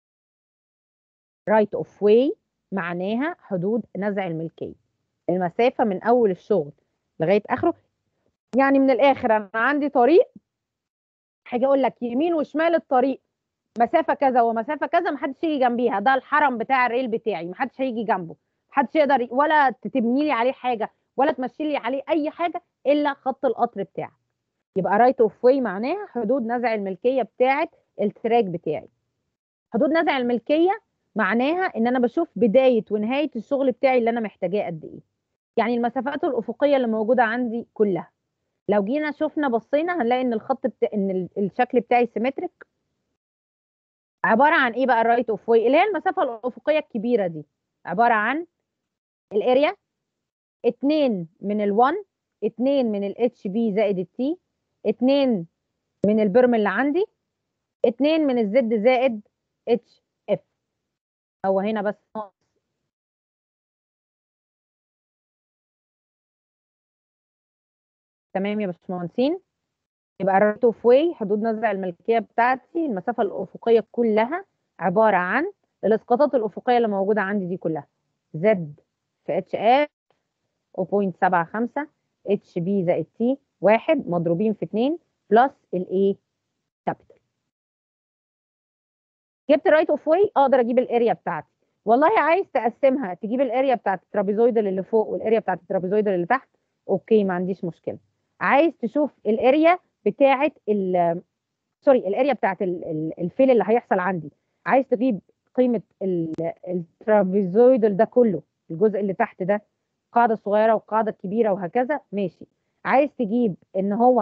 رايت اوف واي معناها حدود نزع الملكيه المسافه من اول الشغل لغايه اخره يعني من الاخر انا عندي طريق هاجي اقول لك يمين وشمال الطريق مسافه كذا ومسافه كذا محدش يجي جنبيها ده الحرم بتاع الريل بتاعي محدش هيجي جنبه محدش يقدر ي- ولا تبني لي عليه حاجه ولا تمشي لي عليه اي حاجه الا خط القطر بتاعك يبقى رايت اوف واي معناها حدود نزع الملكيه بتاعه التراك بتاعي حدود نزع الملكيه معناها ان انا بشوف بدايه ونهايه الشغل بتاعي اللي انا محتاجاه قد ايه يعني المسافات الافقيه اللي موجوده عندي كلها لو جينا شفنا بصينا هنلاقي ان الخط بتاع ان ال- الشكل بتاعي سيمتريك عباره عن ايه بقى الرايت اوف واي اللي هي المسافه الافقيه الكبيره دي عباره عن الاريا 2 من ال1 2 من الاتش بي زائد التي 2 من البرم اللي عندي 2 من الزد زائد اتش اف هو هنا بس ناقص تمام يا باشمهندسين يبقى الريت اوف واي حدود نزع الملكيه بتاعتي المسافه الافقيه كلها عباره عن الاسقاطات الافقيه اللي موجوده عندي دي كلها زد في اتش اف 0.75 اتش بي زائد تي واحد مضروبين في 2 بلس الايه كابيتال جبت الرايت اوف واي اقدر اجيب الاريا بتاعتي والله عايز تقسمها تجيب الاريا بتاعت الترابيزويدال اللي فوق والاريا بتاعت الترابيزويدال اللي تحت اوكي ما عنديش مشكله عايز تشوف الاريا بتاعت ال سوري الاريا بتاعت ال- ال- الفيل اللي هيحصل عندي عايز تجيب قيمه ال- الترابيزويدال ده كله الجزء اللي تحت ده القاعده الصغيره والقاعده الكبيره وهكذا ماشي عايز تجيب ان هو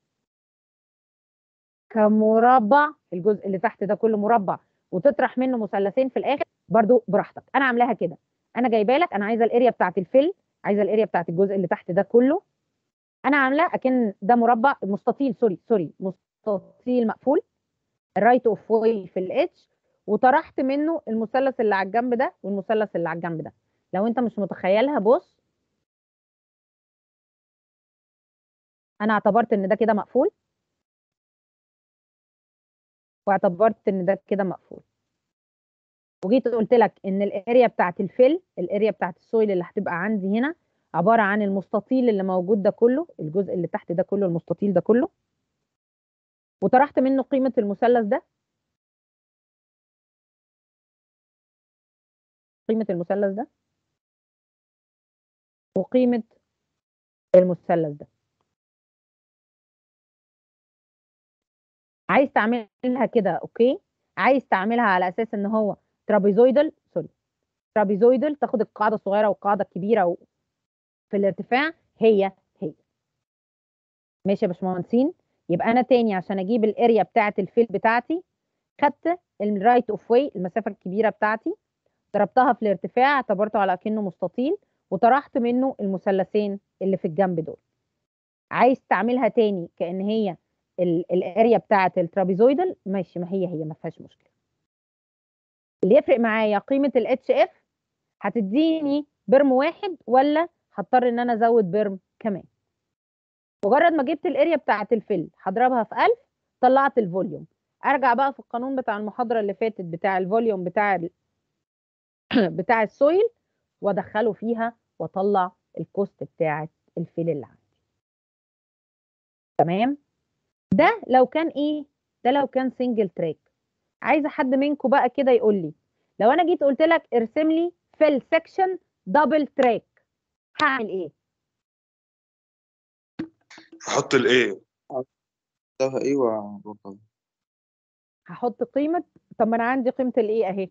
كمربع الجزء اللي تحت ده كله مربع وتطرح منه مثلثين في الاخر برضو براحتك انا عاملاها كده انا جايبه لك انا عايزه الاريا بتاعت الفيل عايزه الاريا بتاعت الجزء اللي تحت ده كله انا عاملاه اكن ده مربع مستطيل سوري سوري مستطيل مقفول الرايت اوف واي في الاتش وطرحت منه المثلث اللي على الجنب ده والمثلث اللي على الجنب ده لو انت مش متخيلها بص انا اعتبرت ان ده كده مقفول واعتبرت ان ده كده مقفول وجيت قلت لك ان الاريا بتاعت الفيل الاريا بتاعت السويل اللي هتبقى عندي هنا عباره عن المستطيل اللي موجود ده كله الجزء اللي تحت ده كله المستطيل ده كله وطرحت منه قيمه المثلث ده قيمه المثلث ده وقيمه المثلث ده عايز تعملها كده اوكي عايز تعملها على اساس ان هو ترابيزويدال سوري ترابيزويدال تاخد القاعده الصغيره والقاعده الكبيره و... في الارتفاع هي هي ماشي يا باشمهندسين يبقى انا تاني عشان اجيب الاريا بتاعه الفيل بتاعتي خدت الرايت اوف واي المسافه الكبيره بتاعتي ضربتها في الارتفاع اعتبرته على كأنه مستطيل وطرحت منه المثلثين اللي في الجنب دول عايز تعملها تاني كأن هي ال- الاريا بتاعه الترابيزويدال ماشي ما هي هي ما فيهاش مشكله اللي يفرق معايا قيمه الاتش اف هتديني برم واحد ولا هضطر ان انا ازود برم كمان مجرد ما جبت الاريا بتاعه الفل هضربها في 1000 طلعت الفوليوم ارجع بقى في القانون بتاع المحاضره اللي فاتت بتاع الفوليوم بتاع ال... بتاع السويل وادخله فيها واطلع الكوست بتاعه الفيل اللي عندي تمام ده لو كان ايه ده لو كان سنجل تراك عايزه حد منكم بقى كده يقول لي لو انا جيت قلت لك ارسم لي فيل سيكشن دبل تراك هعمل ايه احط الايه ده ايه وبرضه هحط قيمه طب ما انا عندي قيمه الايه اهي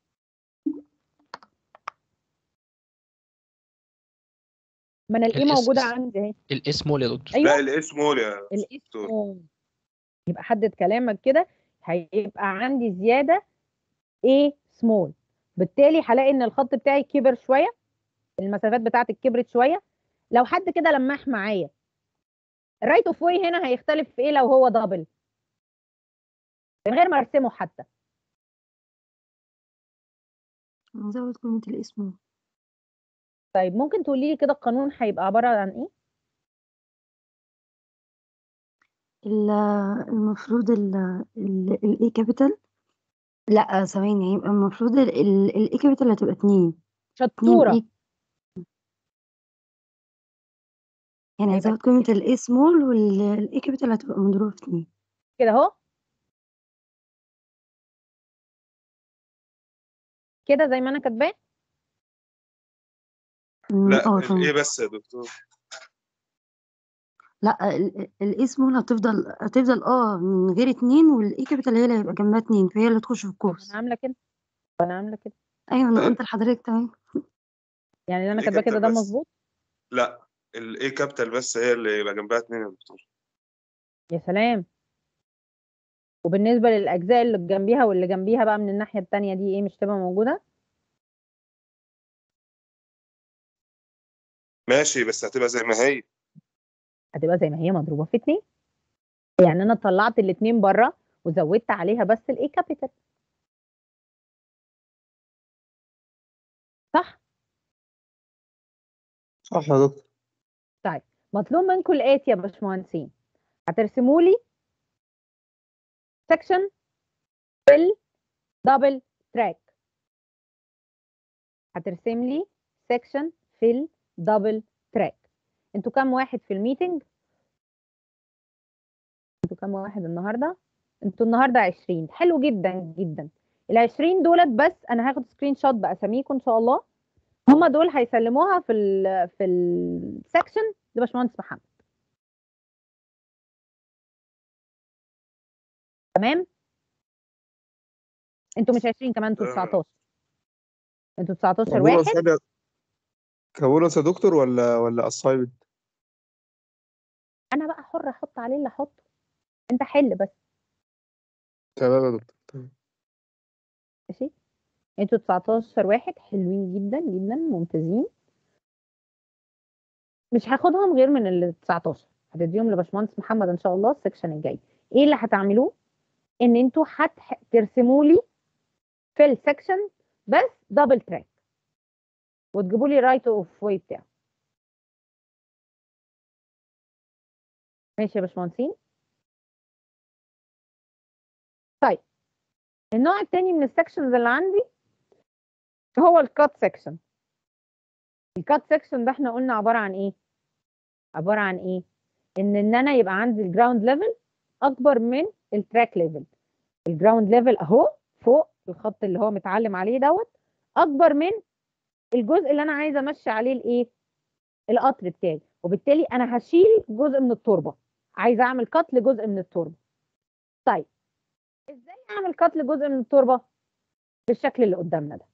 ما انا الايه الاس موجوده عندي اهي الاسم يا دكتور ايوه لا الايه سمول يا دكتور الاسم يبقى حدد كلامك كده هيبقى عندي زياده ايه سمول بالتالي هلاقي ان الخط بتاعي كبر شويه المسافات بتاعتي كبرت شويه لو حد كده لمح معايا الرايت اوف واي هنا هيختلف في ايه لو هو دبل من غير ما ارسمه حتى نزود قيمة الاسم طيب ممكن تقولي لي كده القانون هيبقى عباره عن ايه ال- المفروض ال الاي كابيتال لا ثواني هيبقى المفروض الاي كابيتال هتبقى اتنين اتنين شطوره ايه يعني هيبقى هزود قيمة الاي سمول والاي كابيتال هتبقى مضروبة في اتنين كده اهو كده زي ما انا كاتباه م، لا اه تمام الايه بس يا دكتور لا الاي سمول هتفضل هتفضل اه من غير اتنين والاي كابيتال هي اللي هيبقى جنبها اتنين فهي اللي تخش في طب الكورس انا عامله كده طب انا عامله كده ايوه انا قلت لحضرتك تمام يعني اللي انا الايه كاتباه كده كابيتال ده بس مظبوط لا الايه كابيتال بس هي اللي يبقى جنبها اتنين يا دكتور يا سلام وبالنسبه للاجزاء اللي جنبيها واللي جنبيها بقى من الناحيه التانية دي ايه مش تبقى موجوده ماشي بس هتبقى زي ما هي هتبقى زي ما هي مضروبه في اتنين يعني انا طلعت الاتنين بره وزودت عليها بس الاي كابيتال صح صح يا دكتور طيب مطلوب منكم الاتي يا باشمهندسين هترسموا لي سكشن في الدبل تراك هترسم لي سكشن في الدبل تراك انتوا كام واحد في الميتنج انتوا كام واحد النهارده انتوا النهارده 20 حلو جدا جدا ال 20 دولت بس انا هاخد سكرين شوت باساميكم ان شاء الله هم دول هيسلموها في ال في السكشن لباشمهندس محمد تمام انتوا مش 20 كمان انتوا آه. 19 انتوا 19 كابونص واحد يا- كابونص يا دكتور ولا ولا اسايمنت انا بقى حر احط عليه اللي احطه انت حل بس تمام يا دكتور تمام ماشي انتوا 19 واحد حلوين جدا جدا ممتازين مش هاخدهم غير من ال 19 هتديهم لباشمهندس محمد ان شاء الله السكشن الجاي ايه اللي هتعملوه ان انتوا هترسموا لي في السكشن بس دبل تراك وتجيبوا لي رايت اوف واي بتاعه ماشي يا باشمهندسين طيب النوع التاني من السكشنز اللي عندي هو الكات سكشن الكات سكشن ده احنا قلنا عباره عن ايه عباره عن ايه ان ان انا يبقى عندي الجراوند ليفل اكبر من التراك ليفل الجراوند ليفل اهو فوق الخط اللي هو متعلم عليه دوت اكبر من الجزء اللي انا عايزه امشي عليه الايه القطر بتاعي وبالتالي انا هشيل جزء من التربه عايزه اعمل كات لجزء من التربه طيب ازاي اعمل كات لجزء من التربه بالشكل اللي قدامنا ده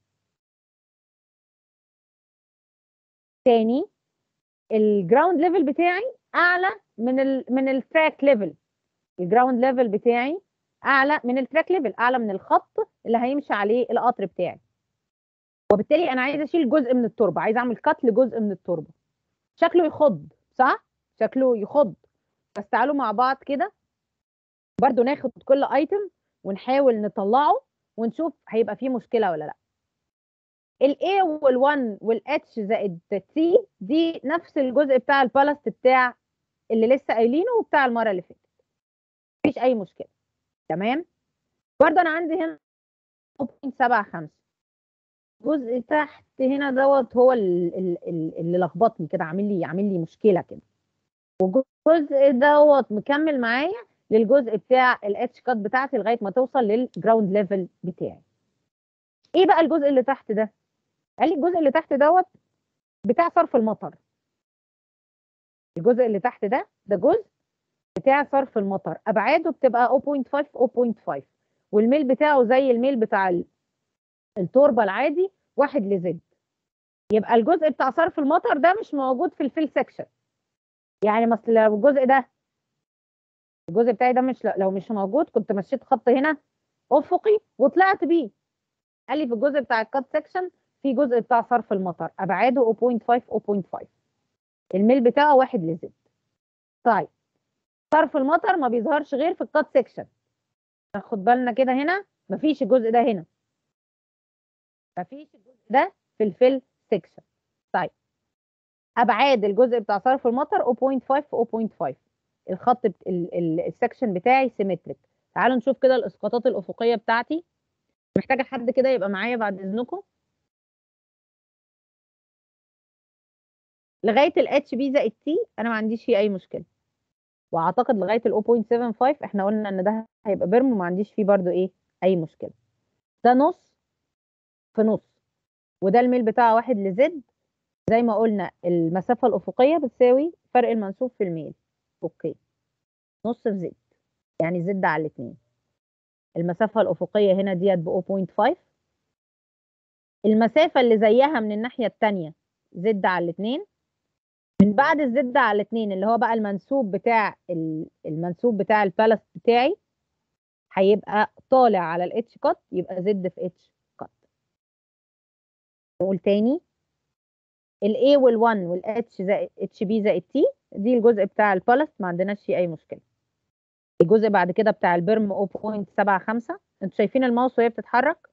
تاني الجراوند ليفل بتاعي اعلى من ال من التراك ليفل الجراوند ليفل بتاعي اعلى من التراك ليفل اعلى من الخط اللي هيمشي عليه القطر بتاعي وبالتالي انا عايزه اشيل جزء من التربه عايزه اعمل كات لجزء من التربه شكله يخض صح شكله يخض بس تعالوا مع بعض كده برضو ناخد كل ايتم ونحاول نطلعه ونشوف هيبقى فيه مشكله ولا لا ال A وال 1 وال H زائد T دي نفس الجزء بتاع البالست بتاع اللي لسه قايلينه وبتاع المره اللي فاتت مفيش اي مشكله تمام برضه انا عندي هنا 0.75 جزء تحت هنا دوت هو ال- ال- ال- اللي لخبطني كده عامل لي عامل لي مشكله كده والجزء دوت مكمل معايا للجزء بتاع الاتش كات بتاعتي لغايه ما توصل للجراوند ليفل بتاعي ايه بقى الجزء اللي تحت ده قال لي الجزء اللي تحت دوت بتاع صرف المطر الجزء اللي تحت ده ده جزء بتاع صرف المطر ابعاده بتبقى 0.5 0.5 والميل بتاعه زي الميل بتاع ال- التربه العادي واحد لزد يبقى الجزء بتاع صرف المطر ده مش موجود في الفيل سكشن يعني مثلا لو الجزء ده الجزء بتاعي ده مش لو مش موجود كنت مشيت خط هنا افقي وطلعت بيه قال لي في الجزء بتاع الكات سكشن في جزء بتاع صرف المطر ابعاده 0.5 0.5 الميل بتاعه واحد لزد طيب صرف المطر ما بيظهرش غير في الكات سكشن ناخد بالنا كده هنا مفيش الجزء ده هنا مفيش الجزء ده في الفيل سكشن طيب ابعاد الجزء بتاع صرف المطر 0.5 في 0.5 الخط بت... ال... ال... السكشن بتاعي سيمتريك تعالوا نشوف كده الاسقاطات الافقيه بتاعتي محتاجه حد كده يبقى معايا بعد اذنكم لغايه الاتش بي زائد تي انا ما عنديش فيه اي مشكله واعتقد لغايه ال 0.75 احنا قلنا ان ده هيبقى بيرم وما عنديش فيه برضو ايه اي مشكله ده نص في نص وده الميل بتاعه واحد لزد زي ما قلنا المسافه الافقيه بتساوي فرق المنسوب في الميل اوكي نص في زد يعني زد على الاثنين المسافه الافقيه هنا ديت ب 0.5 المسافه اللي زيها من الناحيه الثانيه زد على الاثنين من بعد الزد على الاثنين اللي هو بقى المنسوب بتاع ال- المنسوب بتاع البالست بتاعي هيبقى طالع على الاتش كات يبقى زد في اتش كات نقول تاني ال A وال 1 وال H زائد اتش بي زائد T دي الجزء بتاع البالست ما عندناش فيه اي مشكله الجزء بعد كده بتاع البرم 0.75 انتوا شايفين الماوس وهي بتتحرك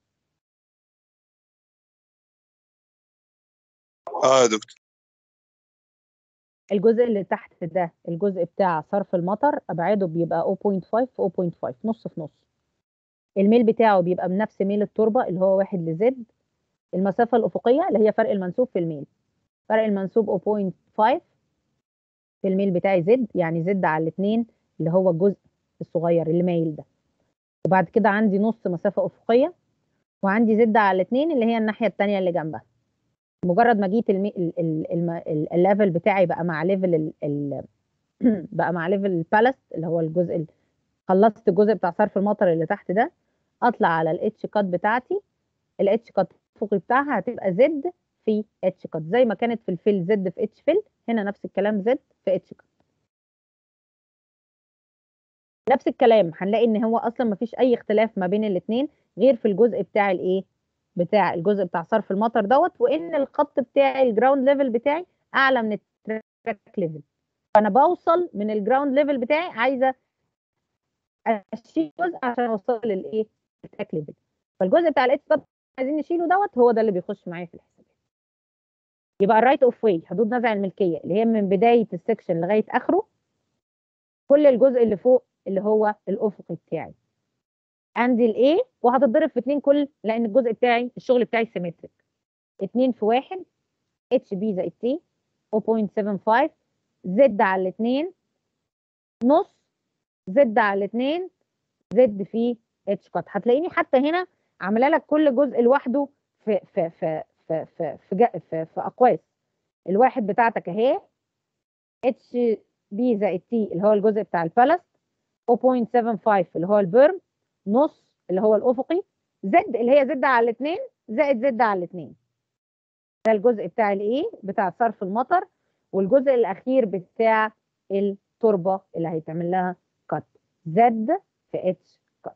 اه يا دكتور الجزء اللي تحت ده الجزء بتاع صرف المطر ابعاده بيبقى 0.5 في 0.5 نص في نص الميل بتاعه بيبقى بنفس ميل التربه اللي هو واحد لزد المسافه الافقيه اللي هي فرق المنسوب في الميل فرق المنسوب 0.5 في الميل بتاعي زد يعني زد على الاثنين اللي هو الجزء الصغير اللي مايل ده وبعد كده عندي نص مسافه افقيه وعندي زد على الاثنين اللي هي الناحيه الثانيه اللي جنبها مجرد ما جيت المي... ال... ال... الم... ال- الليفل بتاعي بقى مع ليفل ال... ال... بقى مع ليفل البالست اللي هو الجزء ال... خلصت الجزء بتاع صرف المطر اللي تحت ده اطلع على الاتش كات بتاعتي الاتش كات الافقي بتاعها هتبقى زد في اتش كات زي ما كانت في الفيل زد في اتش فيل هنا نفس الكلام زد في اتش كات نفس الكلام هنلاقي ان هو اصلا ما فيش اي اختلاف ما بين الاثنين غير في الجزء بتاع الايه بتاع الجزء بتاع صرف المطر دوت وان الخط بتاعي الجراوند ليفل بتاعي اعلى من التراك ليفل فانا بوصل من الجراوند ليفل بتاعي عايزه اشيل جزء عشان اوصل للايه التراك ليفل فالجزء بتاع الاتش كات عايزين نشيله دوت هو ده اللي بيخش معايا في الحسابات يبقى الرايت اوف واي حدود نزع الملكيه اللي هي من بدايه السكشن لغايه اخره كل الجزء اللي فوق اللي هو الافقي بتاعي عندي الايه وهتتضرب في 2 كل لان الجزء بتاعي الشغل بتاعي سيمتريك 2 في 1 اتش بي زائد تي 0.75 زد على الاثنين نص زد على الاثنين زد في اتش كات هتلاقيني حتى هنا عامله لك كل جزء لوحده في في في في في في, جا- في, في اقواس الواحد بتاعتك اهي اتش بي زائد تي اللي هو الجزء بتاع البالست 0.75 اللي هو البرم نص اللي هو الافقي زد اللي هي زد على الاثنين زائد زد على الاثنين ده الجزء بتاع الايه بتاع صرف المطر والجزء الاخير بتاع التربه اللي هيتعمل لها كات زد في اتش كات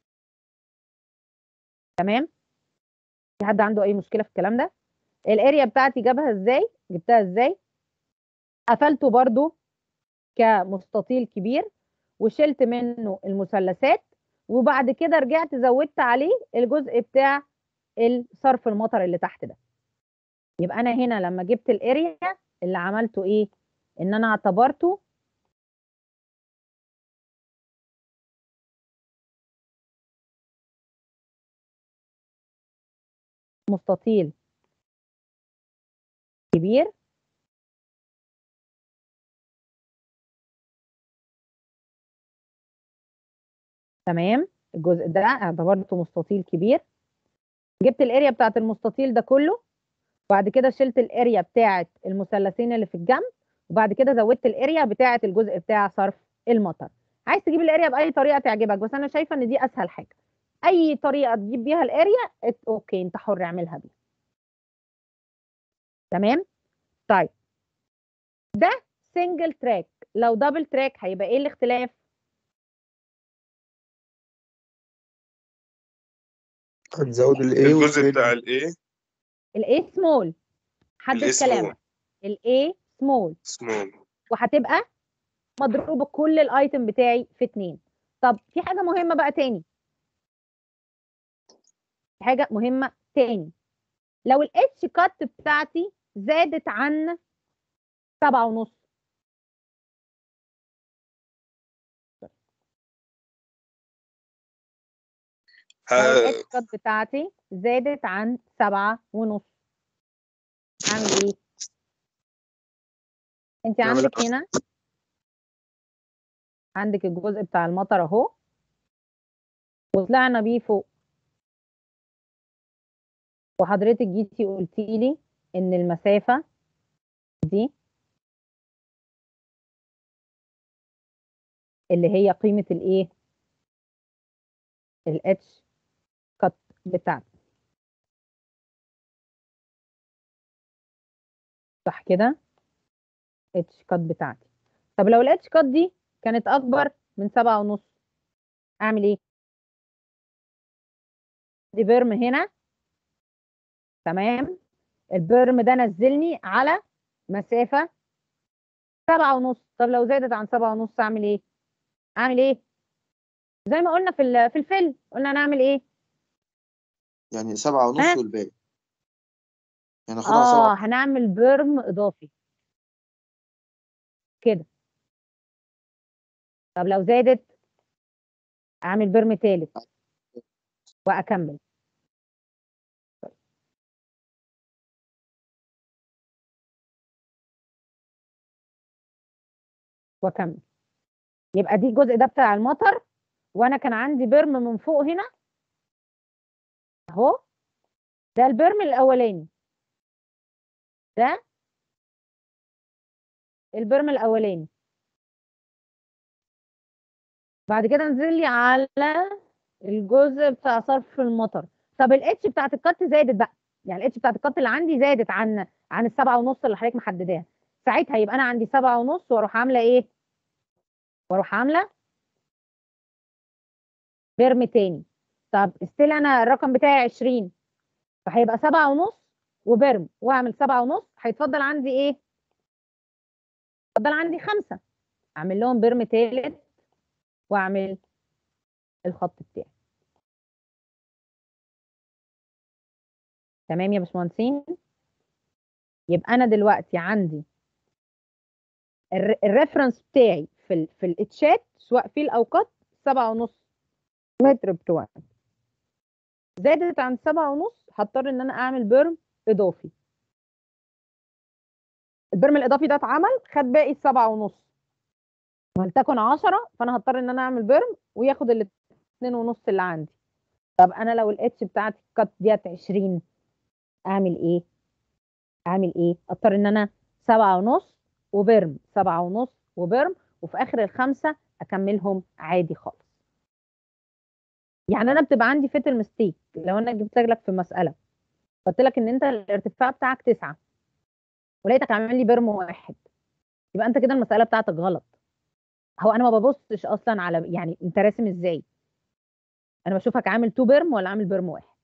تمام في حد عنده اي مشكله في الكلام ده الاريا بتاعتي جابها ازاي جبتها ازاي قفلته برضو كمستطيل كبير وشلت منه المثلثات وبعد كده رجعت زودت عليه الجزء بتاع الصرف المطر اللي تحت ده يبقى انا هنا لما جبت الاريا اللي عملته ايه ان انا اعتبرته مستطيل كبير تمام الجزء ده اعتبرته مستطيل كبير جبت الاريا بتاعت المستطيل ده كله وبعد كده شلت الاريا بتاعت المثلثين اللي في الجنب وبعد كده زودت الاريا بتاعت الجزء بتاع صرف المطر عايز تجيب الاريا باي طريقه تعجبك بس انا شايفه ان دي اسهل حاجه اي طريقه تجيب بيها الاريا ات- اوكي انت حر اعملها بيها تمام طيب ده سنجل تراك لو دبل تراك هيبقى ايه الاختلاف هنزود ال A الجزء وال بتاع الايه الاي سمول حدد الايه سمول كلامك الاي سمول سمول وهتبقى مضروبه كل الايتم بتاعي في اتنين طب في حاجه مهمه بقى تاني في حاجه مهمه تاني لو الاتش كات بتاعتي زادت عن سبعة ونص لو آه، الاتش كات بتاعتي زادت عن سبعة ونص اعمل ايه انت نعمل عندك إيه؟ هنا عندك الجزء بتاع المطر اهو وطلعنا بيه فوق وحضرتك جيتي قلتي لي ان المسافة دي اللي هي قيمة الايه الاتش كات بتاعتي صح كده اتش كات بتاعتي طب لو الاتش كات دي كانت اكبر من سبعة ونص اعمل ايه دي بيرم هنا تمام البيرم ده نزلني على مسافة سبعة ونص طب لو زادت عن سبعة ونص اعمل ايه اعمل ايه زي ما قلنا في ال- في الفيلم قلنا نعمل ايه يعني سبعة ونص ها؟ والباقي يعني خدها سبعة اه هنعمل بيرم اضافي كده طب لو زادت اعمل بيرم تالت واكمل واكمل يبقى دي الجزء ده بتاع المطر وانا كان عندي بيرم من فوق هنا اهو ده البيرم الاولاني ده البيرم الاولاني بعد كده انزل لي على الجزء بتاع صرف المطر طب الاتش بتاعت الكات زادت بقى يعني الاتش بتاعت الكات اللي عندي زادت عن عن السبعة ونص اللي حضرتك محدداها ساعتها يبقى انا عندي سبعة ونص واروح عامله ايه واروح عامله بيرم تاني طب استيل انا الرقم بتاعي 20 فهيبقى سبعة ونص وبرم واعمل سبعة ونص هيتفضل عندي ايه؟ اتفضل عندي خمسة اعمل لهم برم تالت واعمل الخط بتاعي تمام يا باشمهندسين يبقى انا دلوقتي عندي الر- الريفرنس بتاعي في ال في الاتشات سواء في الاوقات سبعة ونص متر بتوعي زادت عن سبعة ونص هضطر ان انا اعمل بيرم اضافي البرم الاضافي ده اتعمل خد باقي السبعة ونص ولتكن عشرة فانا هضطر ان انا اعمل بيرم وياخد الاتنين ونص اللي عندي طب انا لو الاتش بتاعتي كات ديت عشرين اعمل ايه اعمل ايه اضطر ان انا سبعة ونص وبرم سبعة ونص وبرم وفي اخر الخمسة اكملهم عادي خالص يعني انا بتبقى عندي فيتل ميستيك لو انا جبت لك في مسألة قلت لك ان انت الارتفاع بتاعك تسعة ولقيتك عامل لي برم واحد يبقى انت كده المسألة بتاعتك غلط هو انا ما ببصش اصلا على يعني انت راسم ازاي انا بشوفك عامل تو بيرم ولا عامل بيرم واحد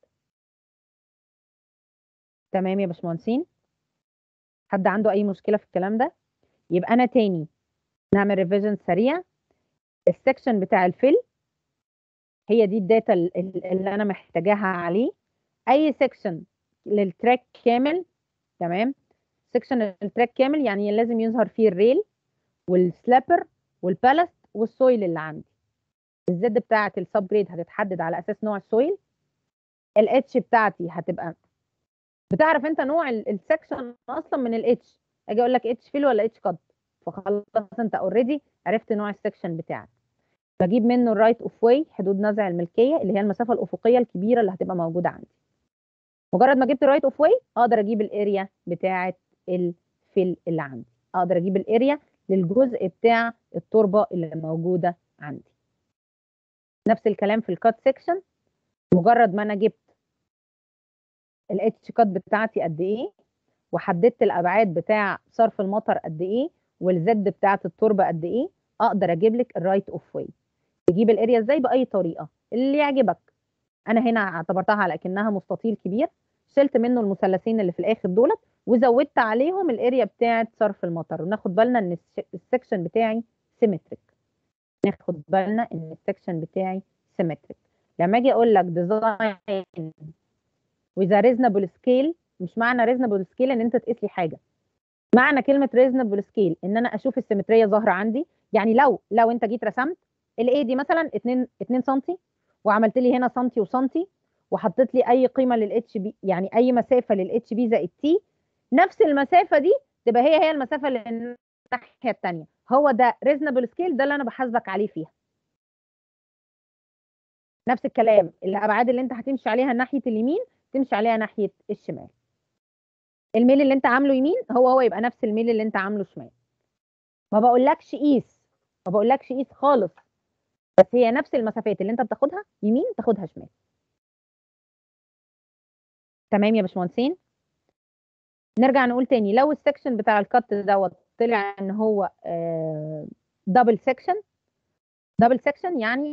تمام يا باشمهندسين حد عنده اي مشكله في الكلام ده يبقى انا تاني نعمل ريفيجن سريع السكشن بتاع الفيل هي دي الداتا ال- ال- اللي انا محتاجاها عليه اي سيكشن للتراك كامل تمام سيكشن التراك كامل يعني لازم يظهر فيه الريل والسلابر والبالست والسويل اللي عندي الزد بتاعه السب جريد هتتحدد على اساس نوع السويل الاتش بتاعتي هتبقى بتعرف انت نوع السكشن اصلا من الاتش اجي اقول لك اتش فيل ولا اتش كات فخلاص انت اوريدي عرفت نوع السكشن بتاعك بجيب منه الرايت اوف واي حدود نزع الملكيه اللي هي المسافه الافقيه الكبيره اللي هتبقى موجوده عندي مجرد ما جبت الرايت اوف واي اقدر اجيب الاريا بتاعه الفيل اللي عندي اقدر اجيب الاريا للجزء بتاع التربه اللي موجوده عندي نفس الكلام في الكات سيكشن مجرد ما انا جبت الاتش كات بتاعتي قد ايه وحددت الابعاد بتاع صرف المطر قد ايه والزد بتاعت التربه قد ايه اقدر اجيب لك الرايت اوف واي تجيب الاريا ازاي باي طريقه اللي يعجبك انا هنا اعتبرتها على كانها مستطيل كبير شلت منه المثلثين اللي في الاخر دولت وزودت عليهم الاريا بتاعت صرف المطر وناخد بالنا ان الس- السكشن بتاعي سيمتريك ناخد بالنا ان السكشن بتاعي سيمتريك لما اجي اقول لك ديزاين وإذا ريزنبل سكيل مش معنى ريزنبل سكيل ان انت تقيس لي حاجه معنى كلمه ريزنبل سكيل ان انا اشوف السيمتريه ظاهره عندي يعني لو لو انت جيت رسمت الاي دي مثلا 2 2 سم وعملت لي هنا سنتي وسنتي وحطيت لي اي قيمه للاتش بي يعني اي مسافه للاتش بي زائد تي نفس المسافه دي تبقى هي هي المسافه للناحيه الثانيه هو ده ريزنبل سكيل ده اللي انا بحاسبك عليه فيها نفس الكلام الابعاد اللي انت هتمشي عليها ناحيه اليمين تمشي عليها ناحيه الشمال الميل اللي انت عامله يمين هو هو يبقى نفس الميل اللي انت عامله شمال ما بقولكش قيس ما بقولكش قيس خالص بس هي نفس المسافات اللي انت بتاخدها يمين تاخدها شمال تمام يا باشمهندسين نرجع نقول تاني لو السكشن بتاع الكت دوت طلع ان هو دبل سكشن دبل سكشن يعني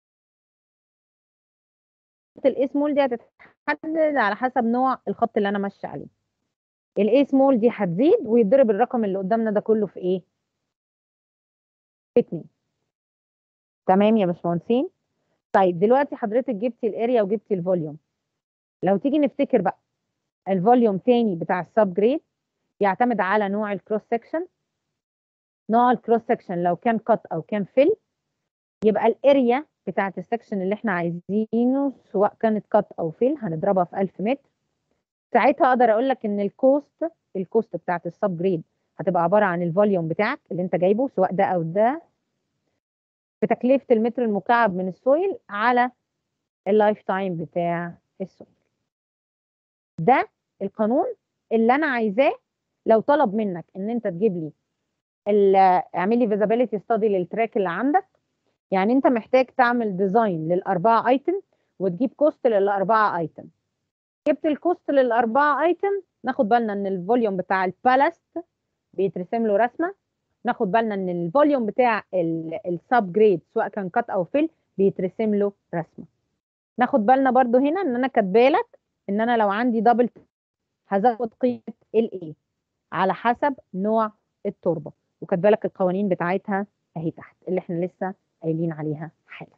الاي سمول دي هتتحدد على حسب نوع الخط اللي انا ماشيه عليه الاي سمول دي هتزيد ويتضرب الرقم اللي قدامنا ده كله في ايه في 2 تمام يا باشمهندسين طيب دلوقتي حضرتك جبتي الاريا وجبتي الفوليوم لو تيجي نفتكر بقى الفوليوم تاني بتاع السب جريد يعتمد على نوع الكروس سكشن نوع الكروس سكشن لو كان كات او كان فيل يبقى الاريا بتاعه السكشن اللي احنا عايزينه سواء كانت كات او فيل هنضربها في 1000 متر ساعتها اقدر اقول لك ان الكوست الكوست بتاعه السب جريد هتبقى عباره عن الفوليوم بتاعك اللي انت جايبه سواء ده او ده بتكلفه المتر المكعب من السويل على اللايف تايم بتاع السويل ده القانون اللي انا عايزاه لو طلب منك ان انت تجيب لي اعمل لي فيزابيليتي ستادي للتراك اللي عندك يعني انت محتاج تعمل ديزاين للاربعه ايتم وتجيب كوست للاربعه ايتم جبت الكوست للاربعه ايتم ناخد بالنا ان الفوليوم بتاع البالست بيترسم له رسمه ناخد بالنا ان الفوليوم بتاع السب جريد سواء كان كات او فيل بيترسم له رسمه ناخد بالنا برضو هنا ان انا كاتبالك ان انا لو عندي دبل هزود قيمه الاي على حسب نوع التربه وكاتبه لك القوانين بتاعتها اهي تحت اللي احنا لسه قايلين عليها حالا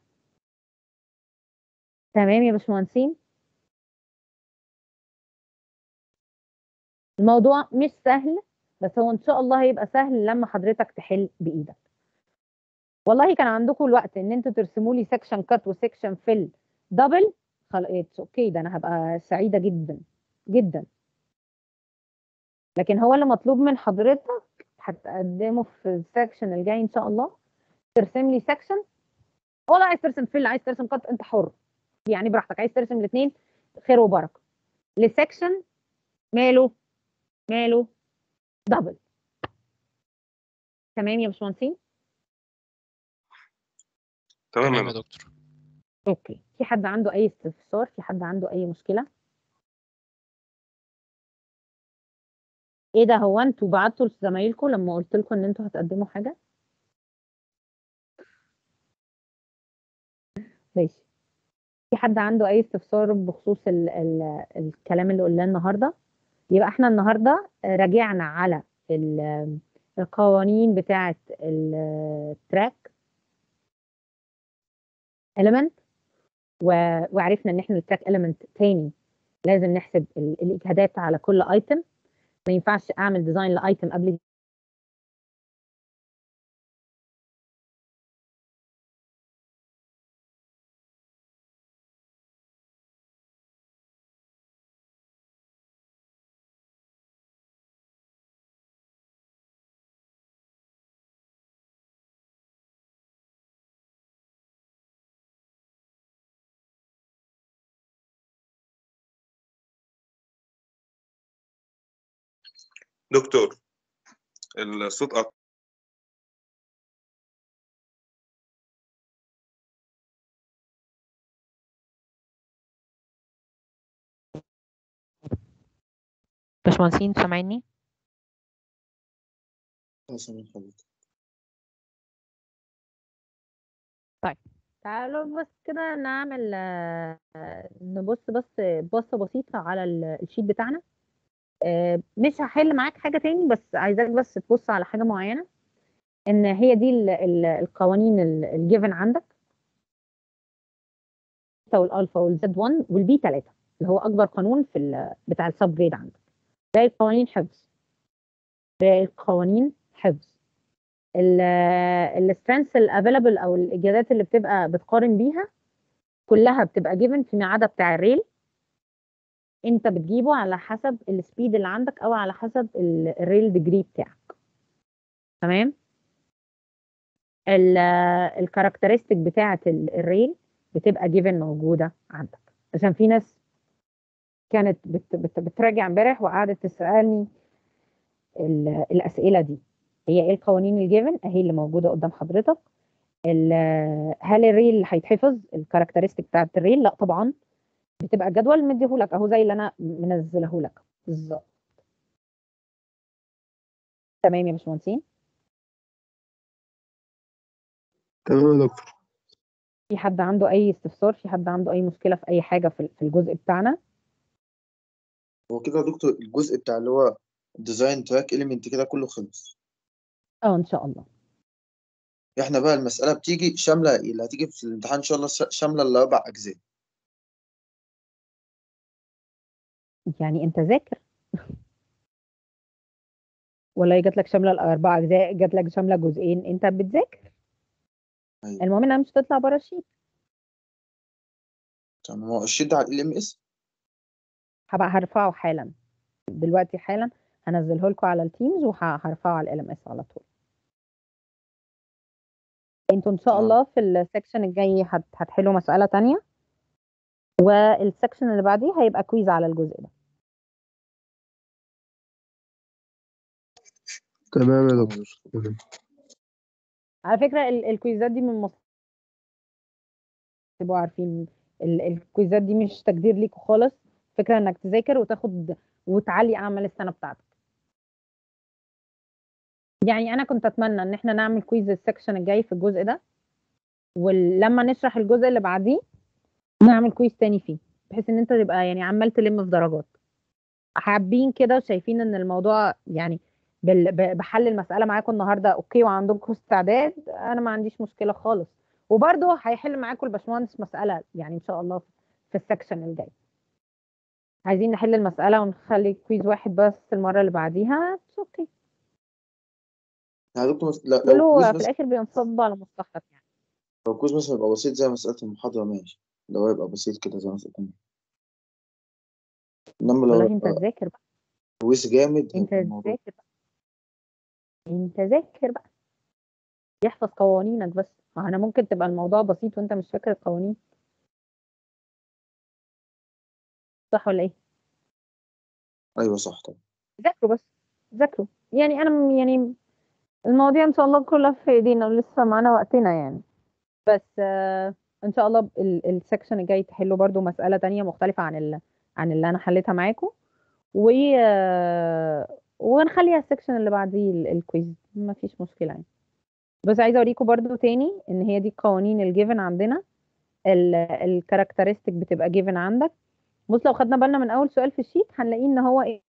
تمام يا باشمهندسين الموضوع مش سهل بس هو ان شاء الله هيبقى سهل لما حضرتك تحل بايدك والله كان عندكم الوقت ان انتوا ترسموا لي سكشن كات وسكشن فيل دبل خلاص اوكي ده انا هبقى سعيده جدا جدا لكن هو اللي مطلوب من حضرتك هتقدمه في السكشن الجاي ان شاء الله ترسم لي سكشن والله عايز ترسم فيل عايز ترسم كات انت حر يعني براحتك عايز ترسم الاثنين خير وبركه لسكشن ماله ماله دبل تمام يا باشمهندسين تمام تمام يا يا دكتور دكتور اوكي في حد عنده اي استفسار في حد عنده اي مشكله ايه ده هو انتوا بعتوا لزمايلكم لما قلت لكم ان انتوا هتقدموا حاجه ماشي في حد عنده اي استفسار بخصوص ال ال الكلام اللي قلناه النهارده يبقى احنا النهارده راجعنا على ال- القوانين بتاعه التراك element و- وعرفنا ان احنا التراك اليمنت تاني لازم نحسب ال- الاجهادات على كل ايتم ما ينفعش اعمل ديزاين لايتم قبل دكتور الصوت قطع باشمهندسين سامعيني طيب تعالوا بس كده نعمل آه، نبص بس بصة بسيطة على ال- الشيت بتاعنا آه، مش هحل معاك حاجة تاني بس عايزاك بس تبص على حاجة معينة ان هي دي ال- ال- القوانين الجيفن عندك والالفا والزد 1 والبي 3 اللي هو اكبر قانون في ال- بتاع السب جريد عندك باقي القوانين حفظ باقي القوانين حفظ السترينث الافيلابل او الاجابات اللي بتبقى بتقارن بيها كلها بتبقى جيفن فيما عدا بتاع الريل انت بتجيبه على حسب السبيد اللي عندك او على حسب ال- الريل ديجري بتاعك تمام الكاركترستيك بتاعه ال- الريل بتبقى جيفن موجوده عندك عشان في ناس كانت بت بت بتراجع امبارح وقعدت تسالني ال- الاسئله دي هي ايه القوانين الجيفن اهي اللي موجوده قدام حضرتك ال- هل الريل هيتحفظ الكاركترستيك بتاعت الريل لا طبعا بتبقى الجدول مديهولك اهو زي اللي انا منزله لك بالظبط تمام يا باشمهندسين تمام يا دكتور في حد عنده اي استفسار في حد عنده اي مشكله في اي حاجه في في الجزء بتاعنا هو كده يا دكتور الجزء بتاع اللي هو ديزاين تراك اليمنت كده كله خلص اه ان شاء الله احنا بقى المسألة بتيجي شاملة اللي هتيجي في الامتحان ان شاء الله ش- شاملة الاربع اجزاء يعني انت ذاكر ولا جات لك شامله الاربع اجزاء جات لك شامله جزئين انت بتذاكر أيوة. المهم انها مش تطلع بره الشيت تمام هو الشيت ده على ال ام اس هبقى هرفعه حالا دلوقتي حالا هنزله لكم على التيمز وهرفعه على ال ام اس على طول انتوا ان شاء تمام. الله في السكشن الجاي هت- هتحلوا مسألة تانية والسكشن اللي بعديه هيبقى كويز على الجزء ده تمام يا دكتور على فكرة ال- الكويزات دي من مصر تبقوا عارفين ال- الكويزات دي مش تقدير ليكوا خالص فكرة انك تذاكر وتاخد وتعلي اعمال السنة بتاعتك يعني انا كنت اتمنى ان احنا نعمل كويز السكشن الجاي في الجزء ده ولما نشرح الجزء اللي بعديه نعمل كويز تاني فيه بحيث ان انت تبقى يعني عمال تلم في درجات حابين كده وشايفين ان الموضوع يعني بال- ب- بحل المسألة معاكم النهاردة اوكي وعندكم استعداد انا ما عنديش مشكلة خالص وبرضه هيحل معاكم الباشمهندس مسألة يعني ان شاء الله في السكشن الجاي عايزين نحل المسألة ونخلي كويز واحد بس المرة اللي بعديها اتس اوكي يعني يا دكتور مس- لا- لو كله كويز في مثلا الاخر بينصب على مصلحتك يعني لو كويز مثلا يبقى بسيط زي مسألة المحاضرة ماشي لو يبقى بسيط كده زي مسألة المحاضرة انما لو والله انت يبقى تذاكر بقى كويز جامد انت هيبقى الموضوع تذاكر بقى انت ذاكر بقى يحفظ قوانينك بس ما انا ممكن تبقى الموضوع بسيط وانت مش فاكر القوانين صح ولا ايه ايوه صح طبعا ذاكروا بس ذاكروا يعني انا م- يعني المواضيع ان شاء الله كلها في ايدينا ولسه معانا وقتنا يعني بس آه ان شاء الله ال- السكشن الجاي تحلوا برضو مسألة تانية مختلفة عن ال... عن اللي انا حليتها معاكم و آه، ونخليها السكشن اللي بعديه ال- الكويز ما فيش مشكلة يعني بس عايزة اوريكم برضو تاني ان هي دي قوانين الجيفن عندنا الكاركترستيك بتبقى جيفن عندك بص لو خدنا بالنا من اول سؤال في الشيت هنلاقيه ان هو ايه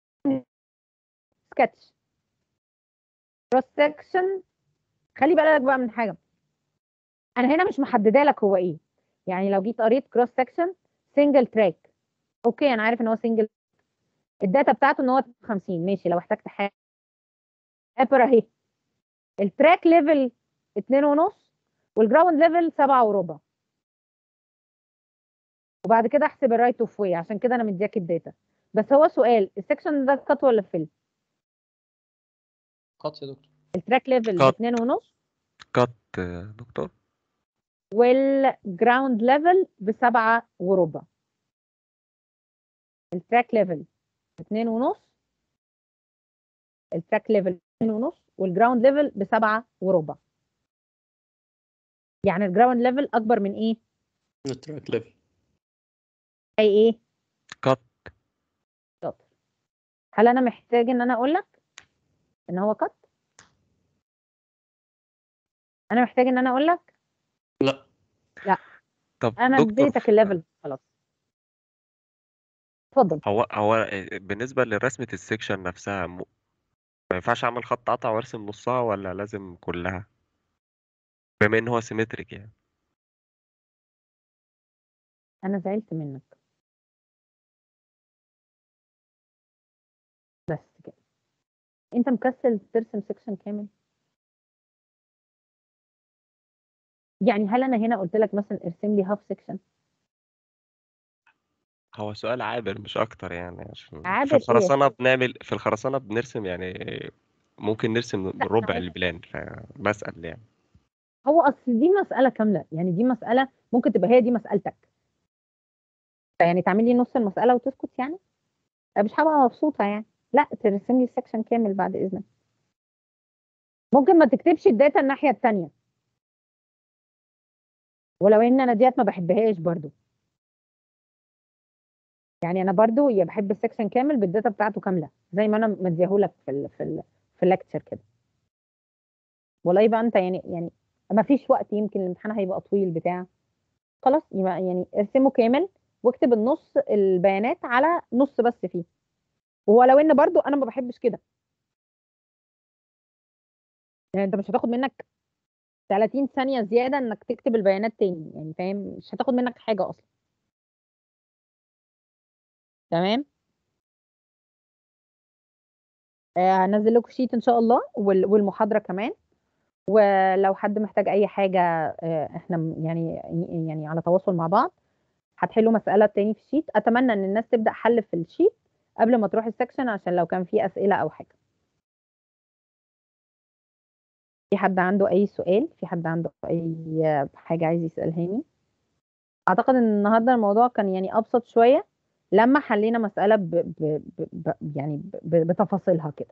سكتش كروس سكشن خلي بالك بقى من حاجه انا هنا مش محدده لك هو ايه يعني لو جيت قريت كروس سكشن سنجل تراك اوكي انا عارف ان هو سنجل الداتا بتاعته ان هو 50 ماشي لو احتجت حاجه ابر اهي التراك ليفل 2 ونص والجراوند ليفل 7 وربع وبعد كده احسب الرايت اوف واي عشان كده انا مدياك الداتا بس هو سؤال السكشن ده كات ولا فيل قط يا دكتور التراك ليفل cut. 2 ونص كات آه، دكتور والجراوند ليفل بسبعة وربع التراك ليفل اتنين ونص التراك ليفل اتنين ونص والجراوند ليفل بسبعة وربع يعني الجراوند ليفل أكبر من إيه؟ التراك ليفل أي إيه؟ كات شاطر هل أنا محتاج إن أنا أقول لك إن هو كات؟ أنا محتاج إن أنا أقول لك؟ لا لا طب أنا دكتور اديتك الليفل خلاص اتفضل هو هو بالنسبة لرسمة السكشن نفسها م... ما ينفعش أعمل خط قطع وأرسم نصها ولا لازم كلها بما إن هو سيمتريك يعني أنا زعلت منك بس كده أنت مكسل ترسم سكشن كامل يعني هل أنا هنا قلت لك مثلا ارسم لي هاف سكشن هو سؤال عابر مش أكتر يعني عشان في عابر إيه يا الخرسانة سيدي؟ بنعمل في الخرسانة بنرسم يعني ممكن نرسم لا ربع ثواني البلان فبسأل يعني هو أصل دي مسألة كاملة يعني دي مسألة ممكن تبقى هي دي مسألتك يعني تعمل لي نص المسألة وتسكت يعني أنا مش هبقى مبسوطة يعني لا ترسم لي السكشن كامل بعد إذنك ممكن ما تكتبش الداتا الناحية التانية ولو ان انا ديت ما بحبهاش برضو يعني انا برضو يا بحب السكشن كامل بالداتا بتاعته كامله زي ما انا مديهولك في ال في ال في الليكتشر كده والله يبقى انت يعني يعني ما فيش وقت يمكن الامتحان هيبقى طويل بتاع خلاص يبقى يعني ارسمه كامل واكتب النص البيانات على نص بس فيه ولو ان برضو انا ما بحبش كده يعني انت مش هتاخد منك 30 ثانية زيادة انك تكتب البيانات تاني يعني فاهم مش هتاخد منك حاجة اصلا تمام آه، هنزل لكم شيت ان شاء الله وال- والمحاضرة كمان ولو حد محتاج اي حاجة آه، احنا م- يعني يعني على تواصل مع بعض هتحلوا مسألة تاني في الشيت اتمنى ان الناس تبدأ حل في الشيت قبل ما تروح السكشن عشان لو كان في اسئلة او حاجة في حد عنده اي سؤال في حد عنده اي حاجة عايز يسألهاني اعتقد ان النهارده الموضوع كان يعني ابسط شويه لما حلينا مساله ب... ب... ب... ب... يعني ب... بتفاصيلها كده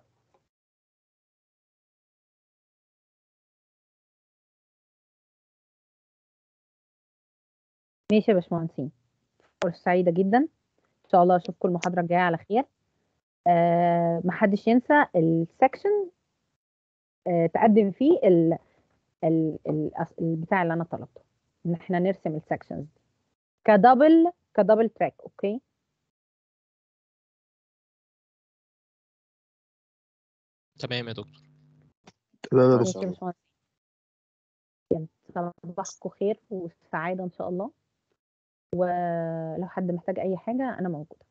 ماشي يا باشمهندسين فرصه سعيده جدا ان شاء الله اشوفكم المحاضره الجايه على خير آه محدش ينسى السكشن آه تقدم فيه ال... ال... ال... البتاع اللي انا طلبته ان احنا نرسم السكشنز دي كدبل كدبل تراك اوكي تمام يا دكتور تمام يا ما ماشي شاء يا الله باشمهندس يلا، صباحكم خير وسعاده ان شاء الله ولو حد محتاج اي حاجه انا موجوده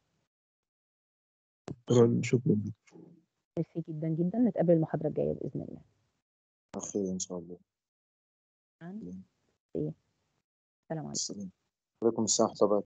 شكرا شكرا ميرسي جدا جدا نتقابل المحاضره الجايه باذن الله خير ان شاء الله ايه السلام عليكم السلام عليكم السلام ورحمه الله